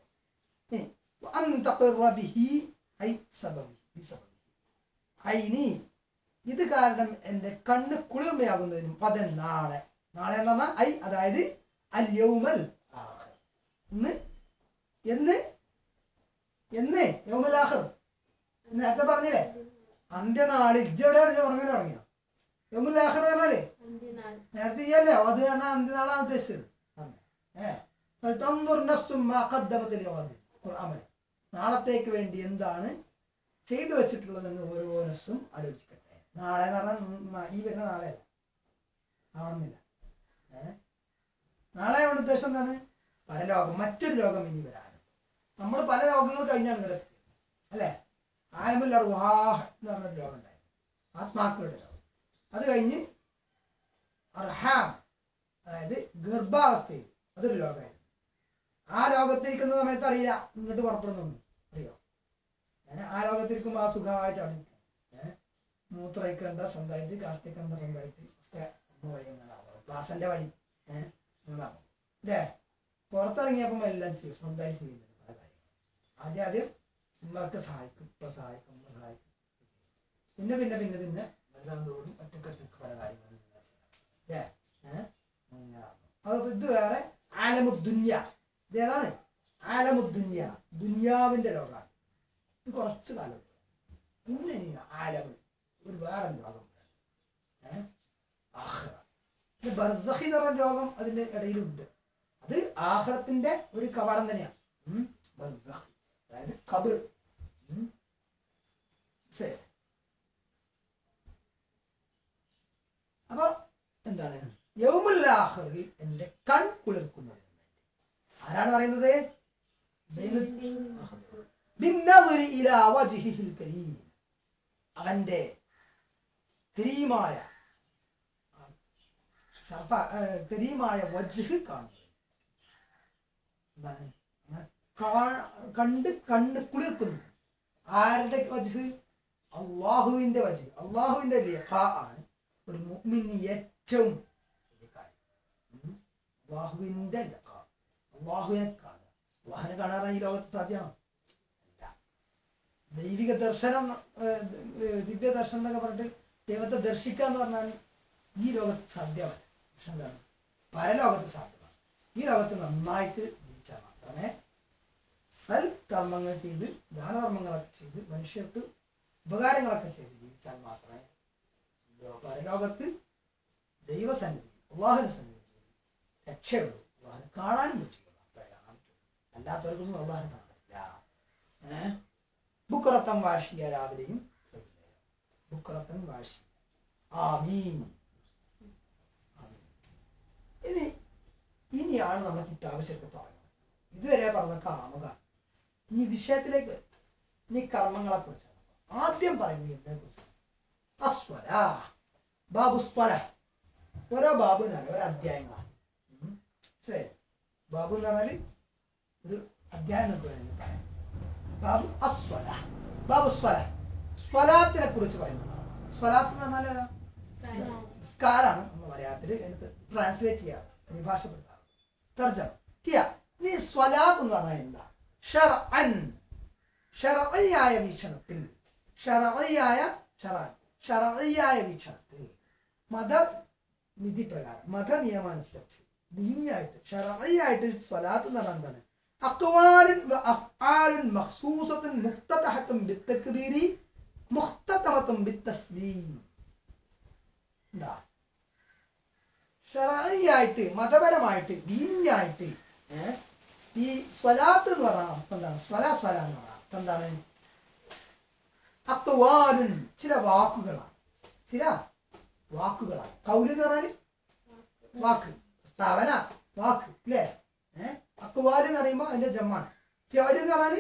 وأن تقر به أي سببه بسببه عيني ഇത് കാരണം എന്റെ കണ്ണ് കുളിർമയാകുന്നതിനും പദൻ നാളെ നാളെ എന്ന് പറഞ്ഞാൽ ഐ അതായത് അല്യൗമൽ ആഖിർ. ഇന്ന് എന്ന് എന്ന് യൗമൽ ആഖിർ നേരത്തെ പറഞ്ഞില്ലേ അന്ത്യനാളിൽ ഇജ്ജെവിടെ ഉറങ്ങാൻ തുടങ്ങിയോ യൗമുൽ ആഖിർ പറഞ്ഞാലേ അന്ത്യനാൾ നേരത്തെ ഇയല്ലേ അത് പറഞ്ഞാൽ അന്ത്യനാളാണ് ഉദ്ദേശിച്ചത് ഏഹ് فلتنظر نفس ما قدمت لغد ഖുർആൻ പറയും. നാളത്തേക്ക് വേണ്ടി എന്താണ് ചെയ്തു വെച്ചിട്ടുള്ളതെന്ന് ഓരോ നഫ്സും ആലോചിക്കട്ടെ നാളെ എന്ന് പറഞ്ഞാൽ ന- ഈ വരുന്ന നാളെയല്ല ആവണമെന്നില്ല ഏഹ് നാളെ കൊണ്ട് ഉദ്ദേശം എന്താണ് പരലോകം മറ്റൊരു ലോകം ഇനി വരാനും നമ്മൾ പല ലോകങ്ങൾ കഴിഞ്ഞാണ് ഇവിടെ എത്തിയത് അല്ലേ ആലമുൽ അർവാഹ് എന്ന് പറഞ്ഞൊരു ലോകം ഉണ്ടായിരുന്നു ആത്മാക്കളുടെ ലോകം അത് കഴിഞ്ഞ് അർഹാം അതായത് ഗർഭാവസ്ഥയിൽ അതൊരു ലോകമായിരുന്നു ആ ലോകത്തിരിക്കുന്ന സമയത്ത് അറിയില്ല ഇങ്ങോട്ട് പുറപ്പെടുന്നൊന്നും അറിയോ ഏഹ് ആ ലോകത്തിരിക്കുമ്പോൾ ആ സുഖമായിട്ട് അവിടെ ഇരിക്കും. ഏഹ് മൂത്രയിക്കണ്ട സ്വന്തമായിട്ട് കാഷ്ടിക്കണ്ട സ്വന്തമായിട്ട് ഒക്കെ ഒന്ന് വഴി ഇങ്ങനാവും ക്ലാസിന്റെ വഴി ഏഹ് ഇങ്ങനാവും അല്ലേ പുറത്തിറങ്ങിയപ്പം എല്ലാം ചെയ്യും സ്വന്തമായിട്ട് ചെയ്യുന്നുണ്ട് പല കാര്യങ്ങളും ആദ്യം ആദ്യം ഉമ്മക്ക് സഹായിക്കും ഇപ്പൊ സഹായിക്കും ഉമ്മ സഹായിക്കും പിന്നെ പിന്നെ പിന്നെ പിന്നെ എല്ലാം തോറും ഒറ്റക്കൊറ്റക്ക് പല കാര്യങ്ങളും ഇങ്ങനെ ചെയ്യാം അല്ലേ ഏഹ് ഇങ്ങനാവും അപ്പൊ ഇത് വേറെ ആലമുദ്ദുന്യ ഇത് ഏതാണ് ആലമുദ്ദുന്യ ദുന്യാവിന്റെ ലോകമാണ് ഇത് കുറച്ച് കാലം പിന്നെ ഇനി ആലമ് ഒരു വേറെ ലോകം ഏഹ് ആഖിറ ഇത് ബർസഖി എന്ന് പറഞ്ഞ ലോകം അതിന്റെ ഇടയിലുണ്ട് അത് ആഖിറത്തിന്റെ ഒരു കവാടം തന്നെയാണ് ഉം. ബർസഖ് അതായത് ഖബർ ഉം. ശരി അപ്പൊ എന്താണ് യൗമുൽ ആഖിറിൽ എന്റെ കൺ കുളിർക്കുന്നതിന് വേണ്ടി ആരാണ് പറയുന്നത് സൈനുദ്ദീൻ മഹ്ദൂർ. ബിന്നദ്രി ഇലാ വജ്ഹിഹിൽ കരീം. അവന്റെ കരീമായ ആ, ഷർഫ- ഏ, കരീമായ വജ്ഹ് കാണുന്നത് എന്താണ് അങ്ങനെ കാ- കണ്ട് കണ്ണ് കുളിർക്കുന്നു ആരുടെ വജ്ഹ് അള്ളാഹുവിന്റെ വജ്ഹ് അള്ളാഹുവിന്റെ ലിഖാ ആണ് ഒരു മുഅ്മിന് ഏറ്റവും വലിയ കാര്യം ഉം. അള്ളാഹുവിന്റെ ലിഖാ അള്ളാഹുവിനെ കാണുക അള്ളാഹിനെ കാണാൻ ഈ ലോകത്ത് സാധ്യമാണോ ഇല്ല ദൈവിക ദർശനം ഏർ, ഏർ, ദിവ്യ ദർശനം എന്നൊക്കെ പറഞ്ഞിട്ട് ദൈവത്തെ ദർശിക്കുക എന്ന് പറഞ്ഞാൽ ഈ ലോകത്ത് സാധ്യമല്ല പക്ഷെ എന്താണ് പരലോകത്ത് സാധ്യമാണ് ഈ ലോകത്ത് നന്നായിട്ട് ജീവിച്ചാൽ മാത്രമേ സൽ കർമ്മങ്ങൾ ചെയ്ത് ദാനകർമ്മങ്ങളൊക്കെ ചെയ്ത് മനുഷ്യർക്ക് ഉപകാരങ്ങളൊക്കെ ചെയ്ത് ജീവിച്ചാൽ മാത്രമേ ലോ- പരലോകത്ത് ദൈവസന്നിധി അള്ളാഹുവിന്റെ സന്നിധി രക്ഷയുള്ളൂ അള്ളാഹിനെ കാണാനും പറ്റുള്ളൂ അത്രേ കാണാൻ പറ്റുള്ളൂ അല്ലാത്തവർക്കൊന്നും അള്ളാഹിനെ കാണാൻ പറ്റില്ല ഏഹ് ബുക്കുറത്തം വാഷിയ രാവിലെയും വൈകുന്നേരം ബുക്കുറത്തൻ വാഷിയ ആമീൻ ആമീൻ. ഇനി ഇനിയാണ് നമ്മൾ കിതാബ് ശരിക്കും തുടങ്ങുന്നത് ഇതുവരെ പറഞ്ഞ കാമുകാണ് ഇനി വിഷയത്തിലേക്ക് വരും. ഇനി കർമ്മങ്ങളെ കുറിച്ചാണ് ആദ്യം പറയുന്നത് ഇതിനെ കുറിച്ചാണ് അസ്വര ബാബു സ്വര ഓരോ ബാബു എന്ന് പറഞ്ഞാൽ ഓരോ അധ്യായങ്ങളാണ് ഉം. ശരി ബാബു എന്ന് പറഞ്ഞാല് ഒരു അധ്യായം എന്നൊക്കെ വേണമെങ്കിൽ പറയാം ബാബു അസ്വല ബാബു സ്വല സ്വലാത്തിനെ കുറിച്ച് പറയുന്നത് സ്വലാത്ത് എന്ന് പറഞ്ഞാൽ ഏതാ നിസ്കാരാണ് നമ്മൾ മലയാളത്തിൽ എനിക്ക് ട്രാൻസ്ലേറ്റ് ചെയ്യാം പരിഭാഷപ്പെടുത്താറ് തർജ്ജമ കിയ നീ സ്വലാത്ത് എന്ന് പറഞ്ഞാൽ എന്താ ഷർഅൻ ഷർഅയ്യായ വീക്ഷണത്തിൽ ഷർഅയ്യായ ഷറാൻ ഷർഅയ്യായ വീക്ഷണത്തിൽ മത വിധി പ്രകാരം മത നിയമാനുസരിച്ച് ദീനിയായിട്ട് ഷർഅയ്യായിട്ട് സ്വലാത്ത് എന്ന് പറഞ്ഞാൽ എന്താണ് അക്വാലുൻ വ അഫ്ആലുൻ മഖ്സൂസത്തുൻ മുഫ്തതഹത്തുൻ ബിത്തക്ബീരി മുഖ്തതമത്തുൻ ബിത്തസ്ലീം എന്താ ഷറായിയായിട്ട് മതപരമായിട്ട് ദീനിയായിട്ട് ഏഹ് ഈ സ്വലാത്ത് എന്ന് പറഞ്ഞാൽ അർത്ഥം എന്താണ് സ്വല സ്വല എന്ന് പറഞ്ഞാൽ അർത്ഥം എന്താണ് അക്വാലുൻ ചില വാക്കുകളാണ് ചില വാക്കുകളാണ് കൗല് എന്ന് പറഞ്ഞാൽ വാക്ക് സ്ഥാപന വാക്ക് അല്ലേ ഏഹ് അക്വാല് എന്ന് പറയുമ്പോൾ അതിന്റെ ജമ്മാണ് ഫിയല് എന്ന് പറഞ്ഞാല്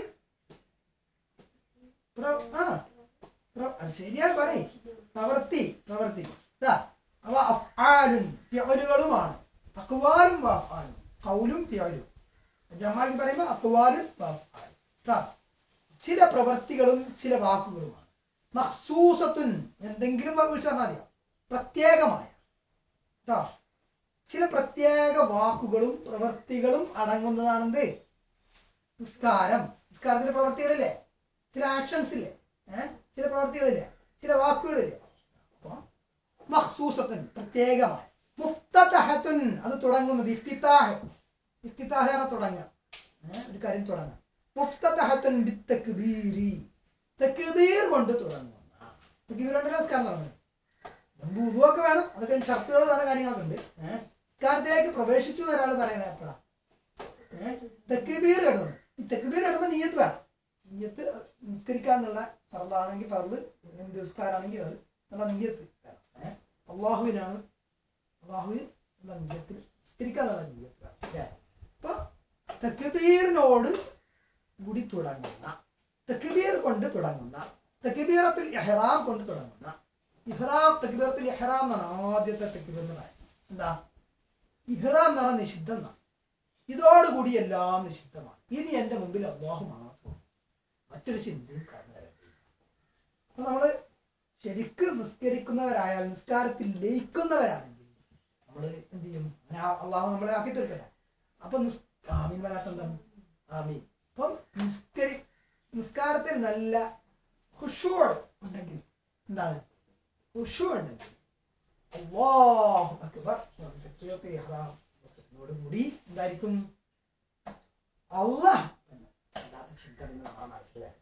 പ്ര- ആ പ്ര- അത് ശരിയാണ് പറയ് പ്രവൃത്തി പ്രവൃത്തി ഇതാ അവ അഫ്ആലുൻ ഫിയലുകളുമാണ് അക്വാലും വഫ്ആലും കൗലും ഫിയലും ജമാക്കി പറയുമ്പോൾ അക്വാലും വഫ്ആലും ഇതാ ചില പ്രവൃത്തികളും ചില വാക്കുകളുമാണ് മഖ്സൂസത്തുൻ എന്തെങ്കിലും വിളിച്ചു പറഞ്ഞാൽ മതിയോ പ്രത്യേകമായ കേട്ടോ ചില പ്രത്യേക വാക്കുകളും പ്രവൃത്തികളും അടങ്ങുന്നതാണെന്ത് നിസ്കാരം നിസ്കാരത്തിലെ പ്രവൃത്തികളില്ലേ ചില ആക്ഷൻസ് ഇല്ലേ ഏഹ് ചില പ്രവൃത്തികളില്ലേ ചില വാക്കുകളില്ലേ അപ്പൊ മഖ്സൂസത്തുൻ പ്രത്യേകമായ മുഫ്തതഹത്തുൻ അത് തുടങ്ങുന്നത് ഇഫ്തിതാഹ് ഇഫ്തിതാഹ് ആണ് തുടങ്ങുക ഏഹ് ഒരു കാര്യം തുടങ്ങുക മുഫ്തതഹത്തുൻ ബിത്തക്ബീരി തക്ബീർ കൊണ്ട് തുടങ്ങുന്ന തക്ബീർ കൊണ്ടല്ലേ നിസ്കാരം തുടങ്ങുന്നത് മുമ്പ് ഉദുവൊക്കെ വേണം അതൊക്കെ ഷർത്തുകൾ വേറെ കാര്യങ്ങളൊക്കെ ഉണ്ട് ഏഹ് നിസ്കാരത്തിലേക്ക് പ്രവേശിച്ചു എന്ന് ഒരാൾ പറയണേ എപ്പോഴാ ഏഹ് തെക്കുബീർ ഇടുന്നു ഈ തെക്കുബീർ ഇടുമ്പോൾ നീയത്ത് വേണം നീയത്ത് നിസ്കരിക്കാന്നുള്ള പറലാണെങ്കിൽ പറല് എന്ത് നിസ്കാരാണെങ്കിൽ അത് എന്നുള്ള നീയത്ത് വേണം ഏഹ് അള്ളാഹുവിനാണ് അള്ളാഹുവിന് ഉള്ള നീയത്തിൽ നിസ്കരിക്കാന്നുള്ള നീയത്ത് വേണം അല്ലേ അപ്പൊ തെക്കുബീറിനോട് കൂടി തുടങ്ങുന്ന തെക്കുബീർ കൊണ്ട് തുടങ്ങുന്ന തെക്കുബീറത്തിൽ ഇഹ്റാം കൊണ്ട് തുടങ്ങുന്ന ഇഹ്റാം തെക്കുബീറത്തിൽ ഇഹ്റാം എന്നാണ് ആദ്യത്തെ തെക്കുബീർ എന്ന് പറയുന്നത് എന്താ ഇഹ്റാം എന്ന് പറഞ്ഞാൽ നിഷിദ്ധം എന്നാണ് ഇതോടുകൂടി എല്ലാം നിഷിദ്ധമാണ് ഇനി എന്റെ മുമ്പിൽ അള്ളാഹു മാത്രം മറ്റൊരു ചിന്തയും കടന്നു വരട്ടെ അപ്പൊ നമ്മള് ശരിക്കും നിസ്കരിക്കുന്നവരായാൽ നിസ്കാരത്തിൽ ലയിക്കുന്നവരാണെങ്കിൽ നമ്മൾ എന്ത് ചെയ്യും അങ്ങനെ ആ- അള്ളാഹു നമ്മളെ ആക്കി തീർക്കട്ടെ അപ്പൊ നിസ് ആമീൻ വരാത്ത എന്താണ് ആമീൻ അപ്പം നിസ്കരി നിസ്കാരത്തിൽ നല്ല ഖുശൂ ഉണ്ടെങ്കിൽ എന്താണ് ഖുശൂ ഉണ്ടെങ്കിൽ അല്ലാഹു അക്ബർ തക്ബീറത്തുൽ ഇഹ്റാം കൂടി എന്തായിരിക്കും അള്ളാഹ് എന്ന് അല്ലാത്ത ചിന്ത എന്ന് നമ്മൾ മനസ്സിലാക്കി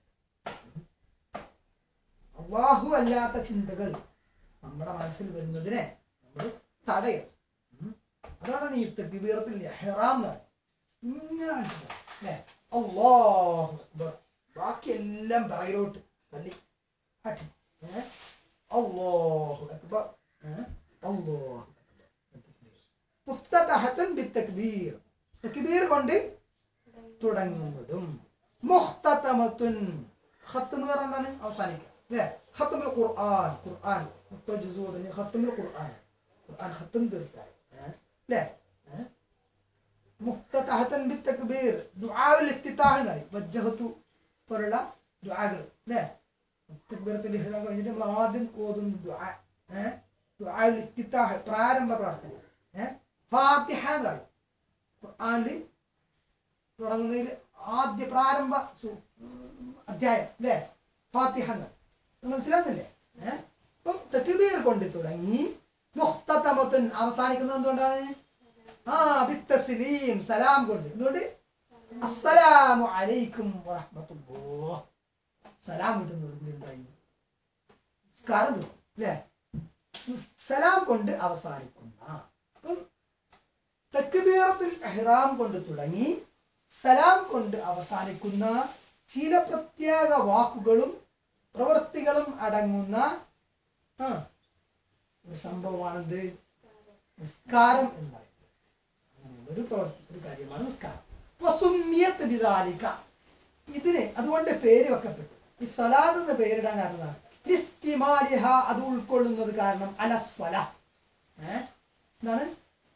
അള്ളാഹു അല്ലാത്ത ചിന്തകൾ നമ്മുടെ മനസ്സിൽ വരുന്നതിനെ നമ്മൾ തടയണം ഉം. അതാണ് ഈ തക്ബീറത്തിൽ ഇഹ്റാം എന്ന് പറയുന്നത് ഇങ്ങനെ കാണിച്ചിട്ട് അല്ലേ അല്ലാഹു അക്ബർ ബാക്കി എല്ലാം പിറകിലോട്ട് തള്ളി കാട്ടി ഏഹ് അല്ലാഹു അക്ബർ ഏഹ് അല്ലാഹു അക്ബർ മുഫ്തതഹത്തുൻ ബിത്തക്ബീർ തക്ബീർ കൊണ്ട് തുടങ്ങുന്നതും മുഖ്തതമത്തുൻ ഖത്മ് എന്ന് പറഞ്ഞാൽ എന്താണ് അവസാനിക്കുക അല്ലേ ഖത്മുൽ ഖുർആൻ ഖുർആൻ മുപ്പത് ജുസു മുതൽ ഖത്മുൽ ഖുർആൻ ഖുർആൻ ഖത്ം തീർക്കാൻ ഏഹ് അല്ലേ ഏഹ് മുഖ്തതഹത്തുൻ ബിത്തക്ബീർ ദുആഉൽ ഇഫ്തിതാഹ് എന്ന് പറയും വജ്ജഹത്തു പോലുള്ള ദുആകൾ അല്ലേ തക്ബീറത്തുൽ ഇഹ്റാം കഴിഞ്ഞിട്ട് നമ്മൾ ആദ്യം ഓതുന്ന ദുആ ഏഹ് ദുആഉൽ ഇഫ്തിതാഹ് പ്രാരംഭ പ്രാർത്ഥന ഏഹ് ഫാത്തിഹ എന്ന് പറയും ഖുർആനിൽ തുടങ്ങുന്നതിൽ ആദ്യ പ്രാരംഭ സു- ഉം, അധ്യായം അല്ലേ ഫാത്തിഹ എന്ന്. ഇത് മനസ്സിലാകുന്നില്ലേ ഏഹ് അപ്പം തക്ബീർ കൊണ്ട് തുടങ്ങി മുഖ്തമത്തുൻ അവസാനിക്കുന്നത് എന്തുകൊണ്ടാണ് ആ ബിത്തസ്ലീം സലാം കൊണ്ട് എന്തുകൊണ്ട് അസ്സലാമു അലൈക്കും വറഹ്മത്തുള്ളാഹ് സലാം കിട്ടുന്നതോടുകൂടി എന്തായി നിസ്കാരം തീർന്നു അല്ലേ സലാം കൊണ്ട് അവസാനിക്കുന്ന അപ്പം തക്ബീറത്തുൽ ഇഹ്റാം കൊണ്ട് തുടങ്ങി സലാം കൊണ്ട് അവസാനിക്കുന്ന ചില പ്രത്യേക വാക്കുകളും പ്രവൃത്തികളും അടങ്ങുന്ന ആ, ഒരു സംഭവമാണെന്ത് നിസ്കാരം എന്ന് പറയുന്നത് അങ്ങനെയുള്ള ഒരു പ്രവൃത്തി ഒരു കാര്യമാണ് നിസ്കാരം വസുമ്മിയത്ത് ബിദാലിക ഇതിന് അതുകൊണ്ട് പേര് വെക്കപ്പെട്ടു ഈ സ്വലാദ് എന്ന് പേരിടാൻ കാരണം എന്താണ്? ലിസ്തിമാലിഹ അത് ഉൾക്കൊള്ളുന്നത് കാരണം അലസ്വല ഏഹ് എന്താണ്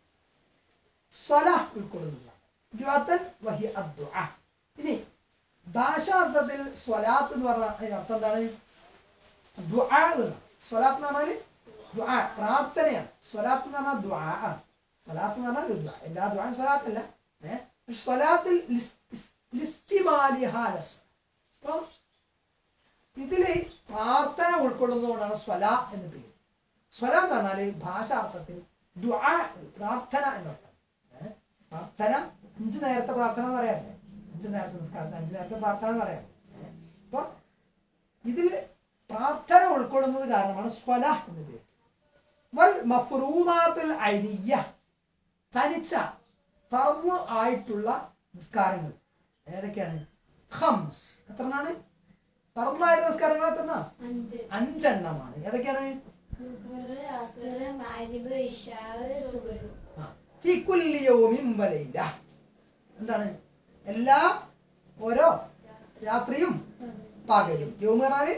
സ്വല ഉൾക്കൊള്ളുന്നതാണ് ദ്വാത്തൻ വഹി അദ്ദുആ ഇനി ഭാഷാർത്ഥത്തിൽ സ്വലാത്ത് എന്ന് പറഞ്ഞ അതിന്റെ അർത്ഥം എന്താണ് ദുആ എന്നാണ് സ്വലാത്ത് എന്ന് പറഞ്ഞാൽ ദുആ പ്രാർത്ഥനയാണ് സ്വലാത്ത് എന്ന് പറഞ്ഞാൽ ദുആ ആണ് സ്വലാത്ത് എന്ന് പറഞ്ഞാൽ ഒരു ദുആ എല്ലാ ദുആയും സ്വലാത്തല്ല ഏഹ് പക്ഷെ സ്വലാത്തിൽ ലിസ്- ലിസ്- ലിസ്തിമാലിഹ അലസ്വല അപ്പൊ ഇതില് പ്രാർത്ഥന ഉൾക്കൊള്ളുന്നതുകൊണ്ടാണ് സ്വല എന്ന് പേര് സ്വല എന്ന് പറഞ്ഞാല് ഭാഷാർത്ഥത്തിൽ ദുആ പ്രാർത്ഥന എന്നർത്ഥം ഏഹ് പ്രാർത്ഥന അഞ്ചു നേരത്തെ പ്രാർത്ഥന എന്ന് പറയാറില്ലേ അഞ്ചു നേരത്തെ നിസ്കാരത്തിന് അഞ്ചു നേരത്തെ പ്രാർത്ഥന എന്ന് പറയാം ഏഹ് അപ്പൊ ഇതില് പ്രാർത്ഥന ഉൾക്കൊള്ളുന്നത് കാരണമാണ് സ്വല എന്ന് പേര് വൽ മഫ്റൂദാത്തുൽ ഐനിയ്യ തനിച്ച ഫർവ് ആയിട്ടുള്ള നിസ്കാരങ്ങൾ ഏതൊക്കെയാണ് ഹംസ് എത്രണ്ണാണ് ഫർദായിട്ടുള്ള നിസ്കാരങ്ങൾ എത്രണ്ണ അഞ്ച് അഞ്ചെണ്ണമാണ് ഏതൊക്കെയാണ് ലുഹറ് അസ്റ് മഗ്രിബ് ഇശാ സുബ്ഹ് ആ. ഫി കുല്ലി യൗമിൻ വലൈല എന്താണ് എല്ലാ ഓരോ രാത്രിയും പകലും യൗമറാണ്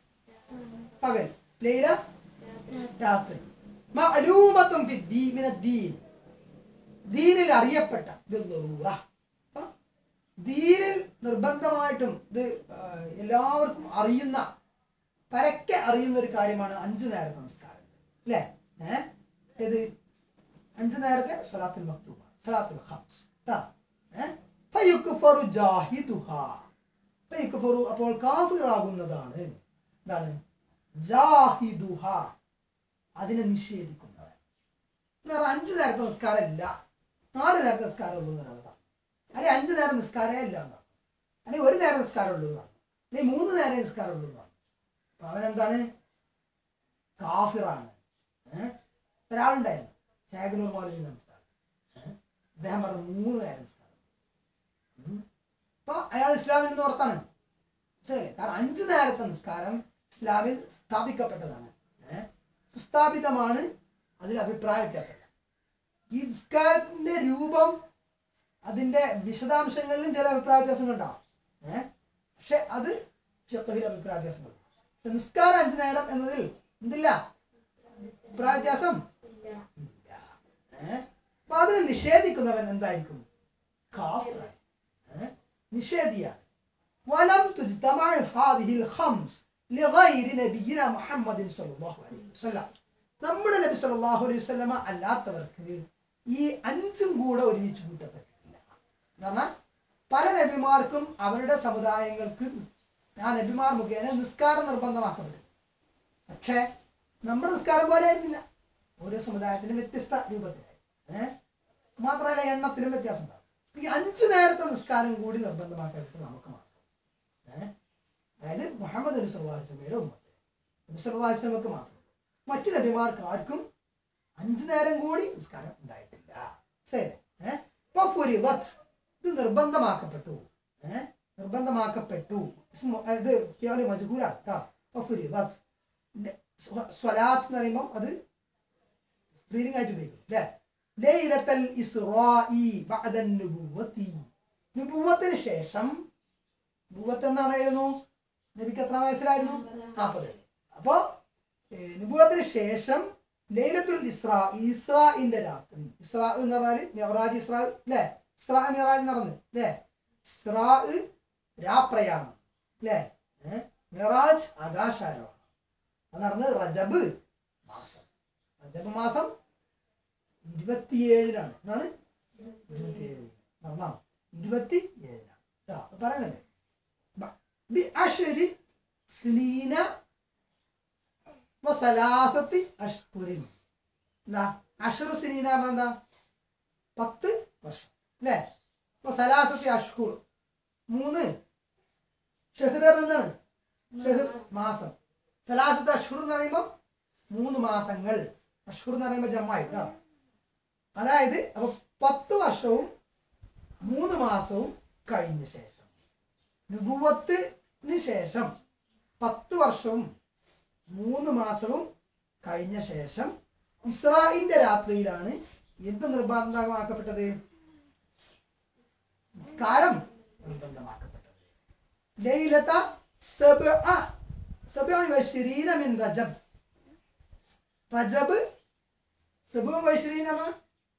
പകൽ ലൈല രാത്രി മഅലൂമത്തും ഫി ദീ മിന ദീൻ ദീനിൽ അറിയപ്പെട്ട ബിദ്ദറൂറ. അപ്പൊ ദീനിൽ നിർബന്ധമായിട്ടും ഇത് ആ, എല്ലാവർക്കും അറിയുന്ന പരക്കെ അറിയുന്ന ഒരു കാര്യമാണ് അഞ്ചു നേരത്തെ നമസ്കാരം അല്ലേ ഏഹ് ഏത് അഞ്ചു നേരത്തെ സ്വലാത്തുൽ മക്തൂബ സ്വലാത്തുൽ ഖംസ് ട്ടാ ഏഹ് ഫയുക്ഫറു ജാഹിദുഹ ഫയുക്ഫറു അപ്പോൾ കാഫിറാകുന്നതാണ് എന്താണ് ജാഹിദുഹ അതിനെ നിഷേധിക്കുന്നവൻ എന്ന് പറഞ്ഞാൽ അഞ്ചു നേരത്തെ നിസ്കാരം ഇല്ല നാല് നേരത്തെ നിസ്കാരം ഉള്ളൂ എന്നാണ് പറഞ്ഞത് അല്ലെങ്കിൽ അഞ്ചു നേരം നിസ്കാരമേ ഇല്ല എന്നാണ് അല്ലെങ്കിൽ ഒരു നേരം നിസ്കാരം ഉള്ളൂ എന്നാണ് അല്ലെങ്കിൽ മൂന്ന് നേരം നിസ്കാരം ഉള്ളൂ എന്നാണ് അപ്പൊ അവനെന്താണ് കാഫിറാണ് ഏഹ് ഒരാളുണ്ടായിരുന്നു ശേഖരൂർ മൗലവി നമസ്കാരം ഏഹ് അദ്ദേഹം പറഞ്ഞു മൂന്ന് നേരം നിസ്കാരം ഉം. അപ്പൊ അയാൾ ഇസ്ലാമിൽ നിന്ന് പുറത്താണ് ശരി കാരണം അഞ്ചു നേരത്തെ നിസ്കാരം ഇസ്ലാമിൽ സ്ഥാപിക്കപ്പെട്ടതാണ് ഏഹ് സുസ്ഥാപിതമാണ് അതിൽ അഭിപ്രായ വ്യത്യാസമില്ല ഈ നിസ്കാരത്തിന്റെ രൂപം അതിന്റെ വിശദാംശങ്ങളിലും ചില അഭിപ്രായ വ്യത്യാസങ്ങൾ ഉണ്ടാവും ഏഹ് പക്ഷെ അത് ഫിഖഹിൽ അഭിപ്രായ വ്യത്യാസങ്ങൾ പക്ഷെ നിസ്കാരം അഞ്ചു നേരം എന്നതിൽ എന്തില്ല അഭിപ്രായ വ്യത്യാസം ഇല്ല ഇല്ല ഏഹ് അപ്പൊ അതിനെ നിഷേധിക്കുന്നവൻ എന്തായിരിക്കും കാഫിറായി ഏഹ് നിഷേധിയാണ് ولم تجتمع هذه الخمس لغير نبينا محمد صلى الله عليه وسلم നമ്മുടെ നബി സല്ലല്ലാഹു അലൈഹി വസല്ലമ അല്ലാത്തവർക്ക് ഈ അഞ്ചും കൂടെ ഒരുമിച്ച് കൂട്ടപ്പെട്ടിട്ടില്ല എന്ന് പറഞ്ഞാൽ പല നബിമാർക്കും അവരുടെ സമുദായങ്ങൾക്ക് ആ നബിമാർ മുഖേന നിസ്കാരം നിർബന്ധമാക്കപ്പെട്ടു പക്ഷേ നമ്മുടെ നിസ്കാരം പോലെ ആയിരുന്നില്ല ഓരോ സമുദായത്തിലും വ്യത്യസ്ത രൂപത്തിലായി ഏഹ് മാത്രമല്ല എണ്ണത്തിലും വ്യത്യാസം ഉണ്ടാവും ഈ അഞ്ചു നേരത്തെ നിസ്കാരം കൂടി നിർബന്ധമാക്കപ്പെട്ടത് നമുക്ക് മാത്രം ഏഹ് അതായത് മുഹമ്മദ് നബി സല്ലല്ലാഹു അലൈഹി വസല്ലമയുടെ ഉമ്മത്ത് നബി സല്ലല്ലാഹു അലൈഹി വസല്ലമക്ക് മാത്രം മറ്റു നബിമാർക്ക് ആർക്കും അഞ്ചു നേരം കൂടി നിസ്കാരം ഉണ്ടായിട്ടില്ല ശരി ഏഹ് ഇപ്പൊ ഫുരിദത്ത് ഇത് നിർബന്ധമാക്കപ്പെട്ടു ഏഹ് നിർബന്ധമാക്കപ്പെട്ടു ഇസ്മു- ഇത് ഫിയാല് മജ്ഹൂലാണ് ട്ടോ. ഇപ്പൊ ഫുരിദത്ത് ഇത് സ്വ- സ്വലാത്ത് എന്ന് പറയുമ്പോൾ അത് സ്ത്രീലിംഗ് ആയിട്ട് ഉപയോഗിക്കും അല്ലേ ലൈലത്തൽ ഇസ്റാഇ ബഅദ നുബുവത്തി നുബുവത്തിന് ശേഷം നുബുവത്ത് എന്നായിരുന്നു നബിക്ക് എത്ര വയസ്സിലായിരുന്നു നാൽപ്പത് അപ്പോ ഏഹ്, നുബുവത്തിന് ശേഷം ലൈലത്തുൽ ഇസ്രാ ഇസ്രാഇന്റെ രാത്രി ഇസ്രാ എന്ന് പറഞ്ഞാല് മെഹറാജ് ഇസ്രാ അല്ലേ ഇസ്രാ മെഹറാജ് നടന്നു അല്ലേ ഇസ്രാ രാപ്രയാണം അല്ലേ ഏഹ്, മെഹറാജ് ആകാശാരോഹണം അത് നടന്നത് റജബ് മാസം റജബ് മാസം ഇരുപത്തിയേഴിനാണ് എന്നാണ് ഇരുപത്തിയേഴ് നടന്നാ ഇരുപത്തി ഏഴിനാണ് ആ, പറയുന്നുണ്ട് ബ- ബി അശ്വരി സ്നീന വസലാസത്തി അഷ്കുരിൻ എന്താ അഷറു സ്നീന പറഞ്ഞാ എന്താ പത്ത് വർഷം അല്ലേ സലാസത്തി അഷ്കുർ മൂന്ന് ഷെഹ്റർ എന്താണ് ഷെഹ് മാസം സലാസത്ത് അഷ്ഹുർ എന്ന് പറയുമ്പോൾ മൂന്ന് മാസങ്ങൾ അഷ്ഹുർ എന്ന് പറയുമ്പോൾ ജമ്മായി കേട്ടോ അതായത് അപ്പൊ പത്ത് വർഷവും മൂന്ന് മാസവും കഴിഞ്ഞ ശേഷം നുബുവത്തിന് ശേഷം പത്ത് വർഷവും മൂന്ന് മാസവും കഴിഞ്ഞ ശേഷം ഇസ്രായിന്റെ രാത്രിയിലാണ് എന്ത് നിർബന്ധമാക്കപ്പെട്ടത് നിസ്കാരം നിർബന്ധമാക്കപ്പെട്ടത് ലൈലത്ത സബ്അ സബ്അ വശരീന മിൻ റജബ് റജബ് സബ്അ വശരീന പറഞ്ഞാ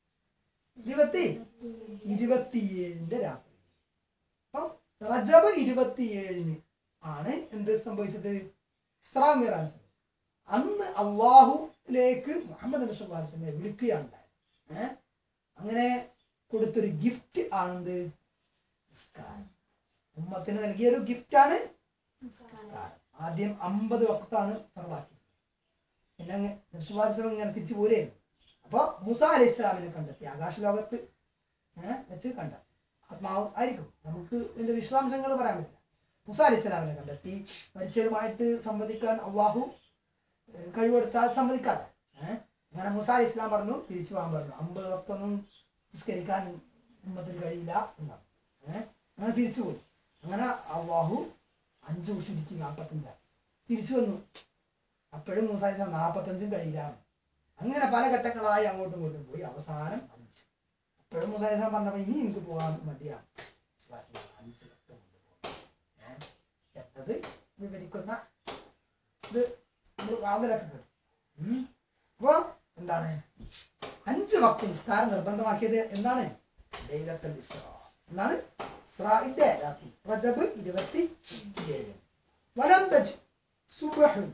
ഇരുപത്തി ഇരുപത്തിയേഴിന്റെ രാത്രി അപ്പം റജബ് ഇരുപത്തിയേഴിന് ആണ് എന്ത് സംഭവിച്ചത് ഇസ്രാ മിറാജ് സംഭവിച്ചത്. അന്ന് അള്ളാഹുലേക്ക് മുഹമ്മദ് നബി സല്ലല്ലാഹു അലൈഹി വസല്ലമയെ വിളിക്കുകയാണ് ഉണ്ടായത്. ഏ? അങ്ങനെ കൊടുത്തൊരു ഗിഫ്റ്റ് ആണെന്ത് നിസ്കാരം ഉമ്മത്തിന് നൽകിയ ഒരു ഗിഫ്റ്റ് ആണ് നിസ്കാരം ആദ്യം അമ്പത് വക്താണ് ഫറലാക്കി പിന്നെ അങ്ങ് നബി സല്ലല്ലാഹു അലൈഹി വസല്ലം ഇങ്ങനെ തിരിച്ചു പോരുകയായിരുന്നു അപ്പൊ മൂസ അലൈഹി ഇസ്ലാമിനെ കണ്ടെത്തി ആകാശലോകത്ത് ഏഹ് വെച്ച് കണ്ടെത്തി ആത്മാവ് ആയിരിക്കും നമുക്ക് ഇതിന്റെ വിശദാംശങ്ങൾ പറയാൻ പറ്റില്ല മൂസ അലൈഹി ഇസ്ലാമിനെ കണ്ടെത്തി മരിച്ചവരുമായിട്ട് സംവദിക്കാൻ അള്ളാഹു ഏഹ് കഴിവെടുത്താൽ സമ്മതിക്കാതെ ഏഹ് അങ്ങനെ മൂസ അലൈഹി ഇസ്ലാം പറഞ്ഞു തിരിച്ചു പോകാൻ പറഞ്ഞു അമ്പത് വക്തൊന്നും നിസ്കരിക്കാൻ ഉമ്മത്തിന് കഴിയില്ല എന്നാണ് ഏഹ് അങ്ങനെ തിരിച്ചു പോയി അങ്ങനെ അള്ളാഹു അഞ്ചു ചുരുക്കി നാൽപ്പത്തഞ്ചായി തിരിച്ചു വന്നു അപ്പോഴും മൂസ അലൈഹി ഇസ്ലാം നാൽപ്പത്തഞ്ചും കഴിയില്ല അങ്ങനെ പല ഘട്ടങ്ങളായി അങ്ങോട്ടും ഇങ്ങോട്ടും പോയി അവസാനം അഞ്ച് അപ്പോഴും മൂസ അലൈഹി ഇസ്ലാം പറഞ്ഞപ്പോ ഇനി എനിക്ക് പോകാൻ മടിയാണ് വിശ്വാസം അഞ്ച് ഘട്ടം കൊണ്ട് പോകും ഏഹ് എന്നത് വിവരിക്കുന്ന ഇത് നമ്മൾ വാതിലൊക്കെ കേട്ടു ഉം. അപ്പൊ എന്താണ് അഞ്ച് വക്ത് നിസ്കാരം നിർബന്ധമാക്കിയത് എന്താണ് ലൈലത്തുൽ ഇസ്രാ എന്താണ് ഇസ്രാഇന്റെ രാത്രി റജബ് ഇരുപത്തി ഏഴ് വലം തജ് സുബഹ്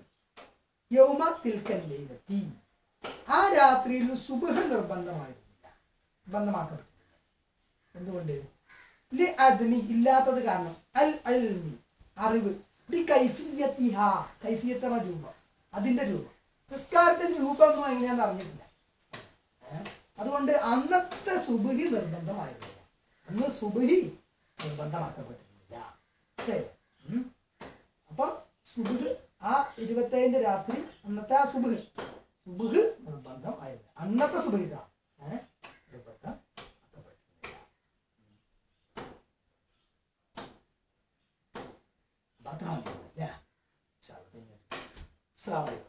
യൗമ തിൽക്കൽ ലൈലത്തി ആ രാത്രിയിൽ സുബഹ് നിർബന്ധമായിരുന്നില്ല നിർബന്ധമാക്കപ്പെട്ടില്ല എന്തുകൊണ്ട് ലി അദ്മി ഇല്ലാത്തത് കാരണം അൽ അൽമി അറിവ് ബി കൈഫിയത്തിഹ കൈഫിയത്ത് എന്ന രൂപം അതിന്റെ രൂപം നിസ്കാരത്തിന്റെ രൂപം ഒന്നും എങ്ങനെയാന്ന് അറിഞ്ഞിട്ടില്ല ഏ? അതുകൊണ്ട് അന്നത്തെ സുബഹി നിർബന്ധമായിരുന്നില്ല അന്ന് സുബഹി നിർബന്ധമാക്കപ്പെട്ടിരുന്നില്ല ശരി ഉം. അപ്പൊ സുബഹ് ആ ഇരുപത്തേഴിന്റെ രാത്രി അന്നത്തെ ആ സുബഹ് സുബഹ് നിർബന്ധം ആയിരുന്നു അന്നത്തെ സുബഹി ഇതാ ഏഹ് നിർബന്ധം ആക്കപ്പെട്ടിരുന്നില്ല അത്ര മതി അല്ലേ അസ്സലാമു അലൈക്കും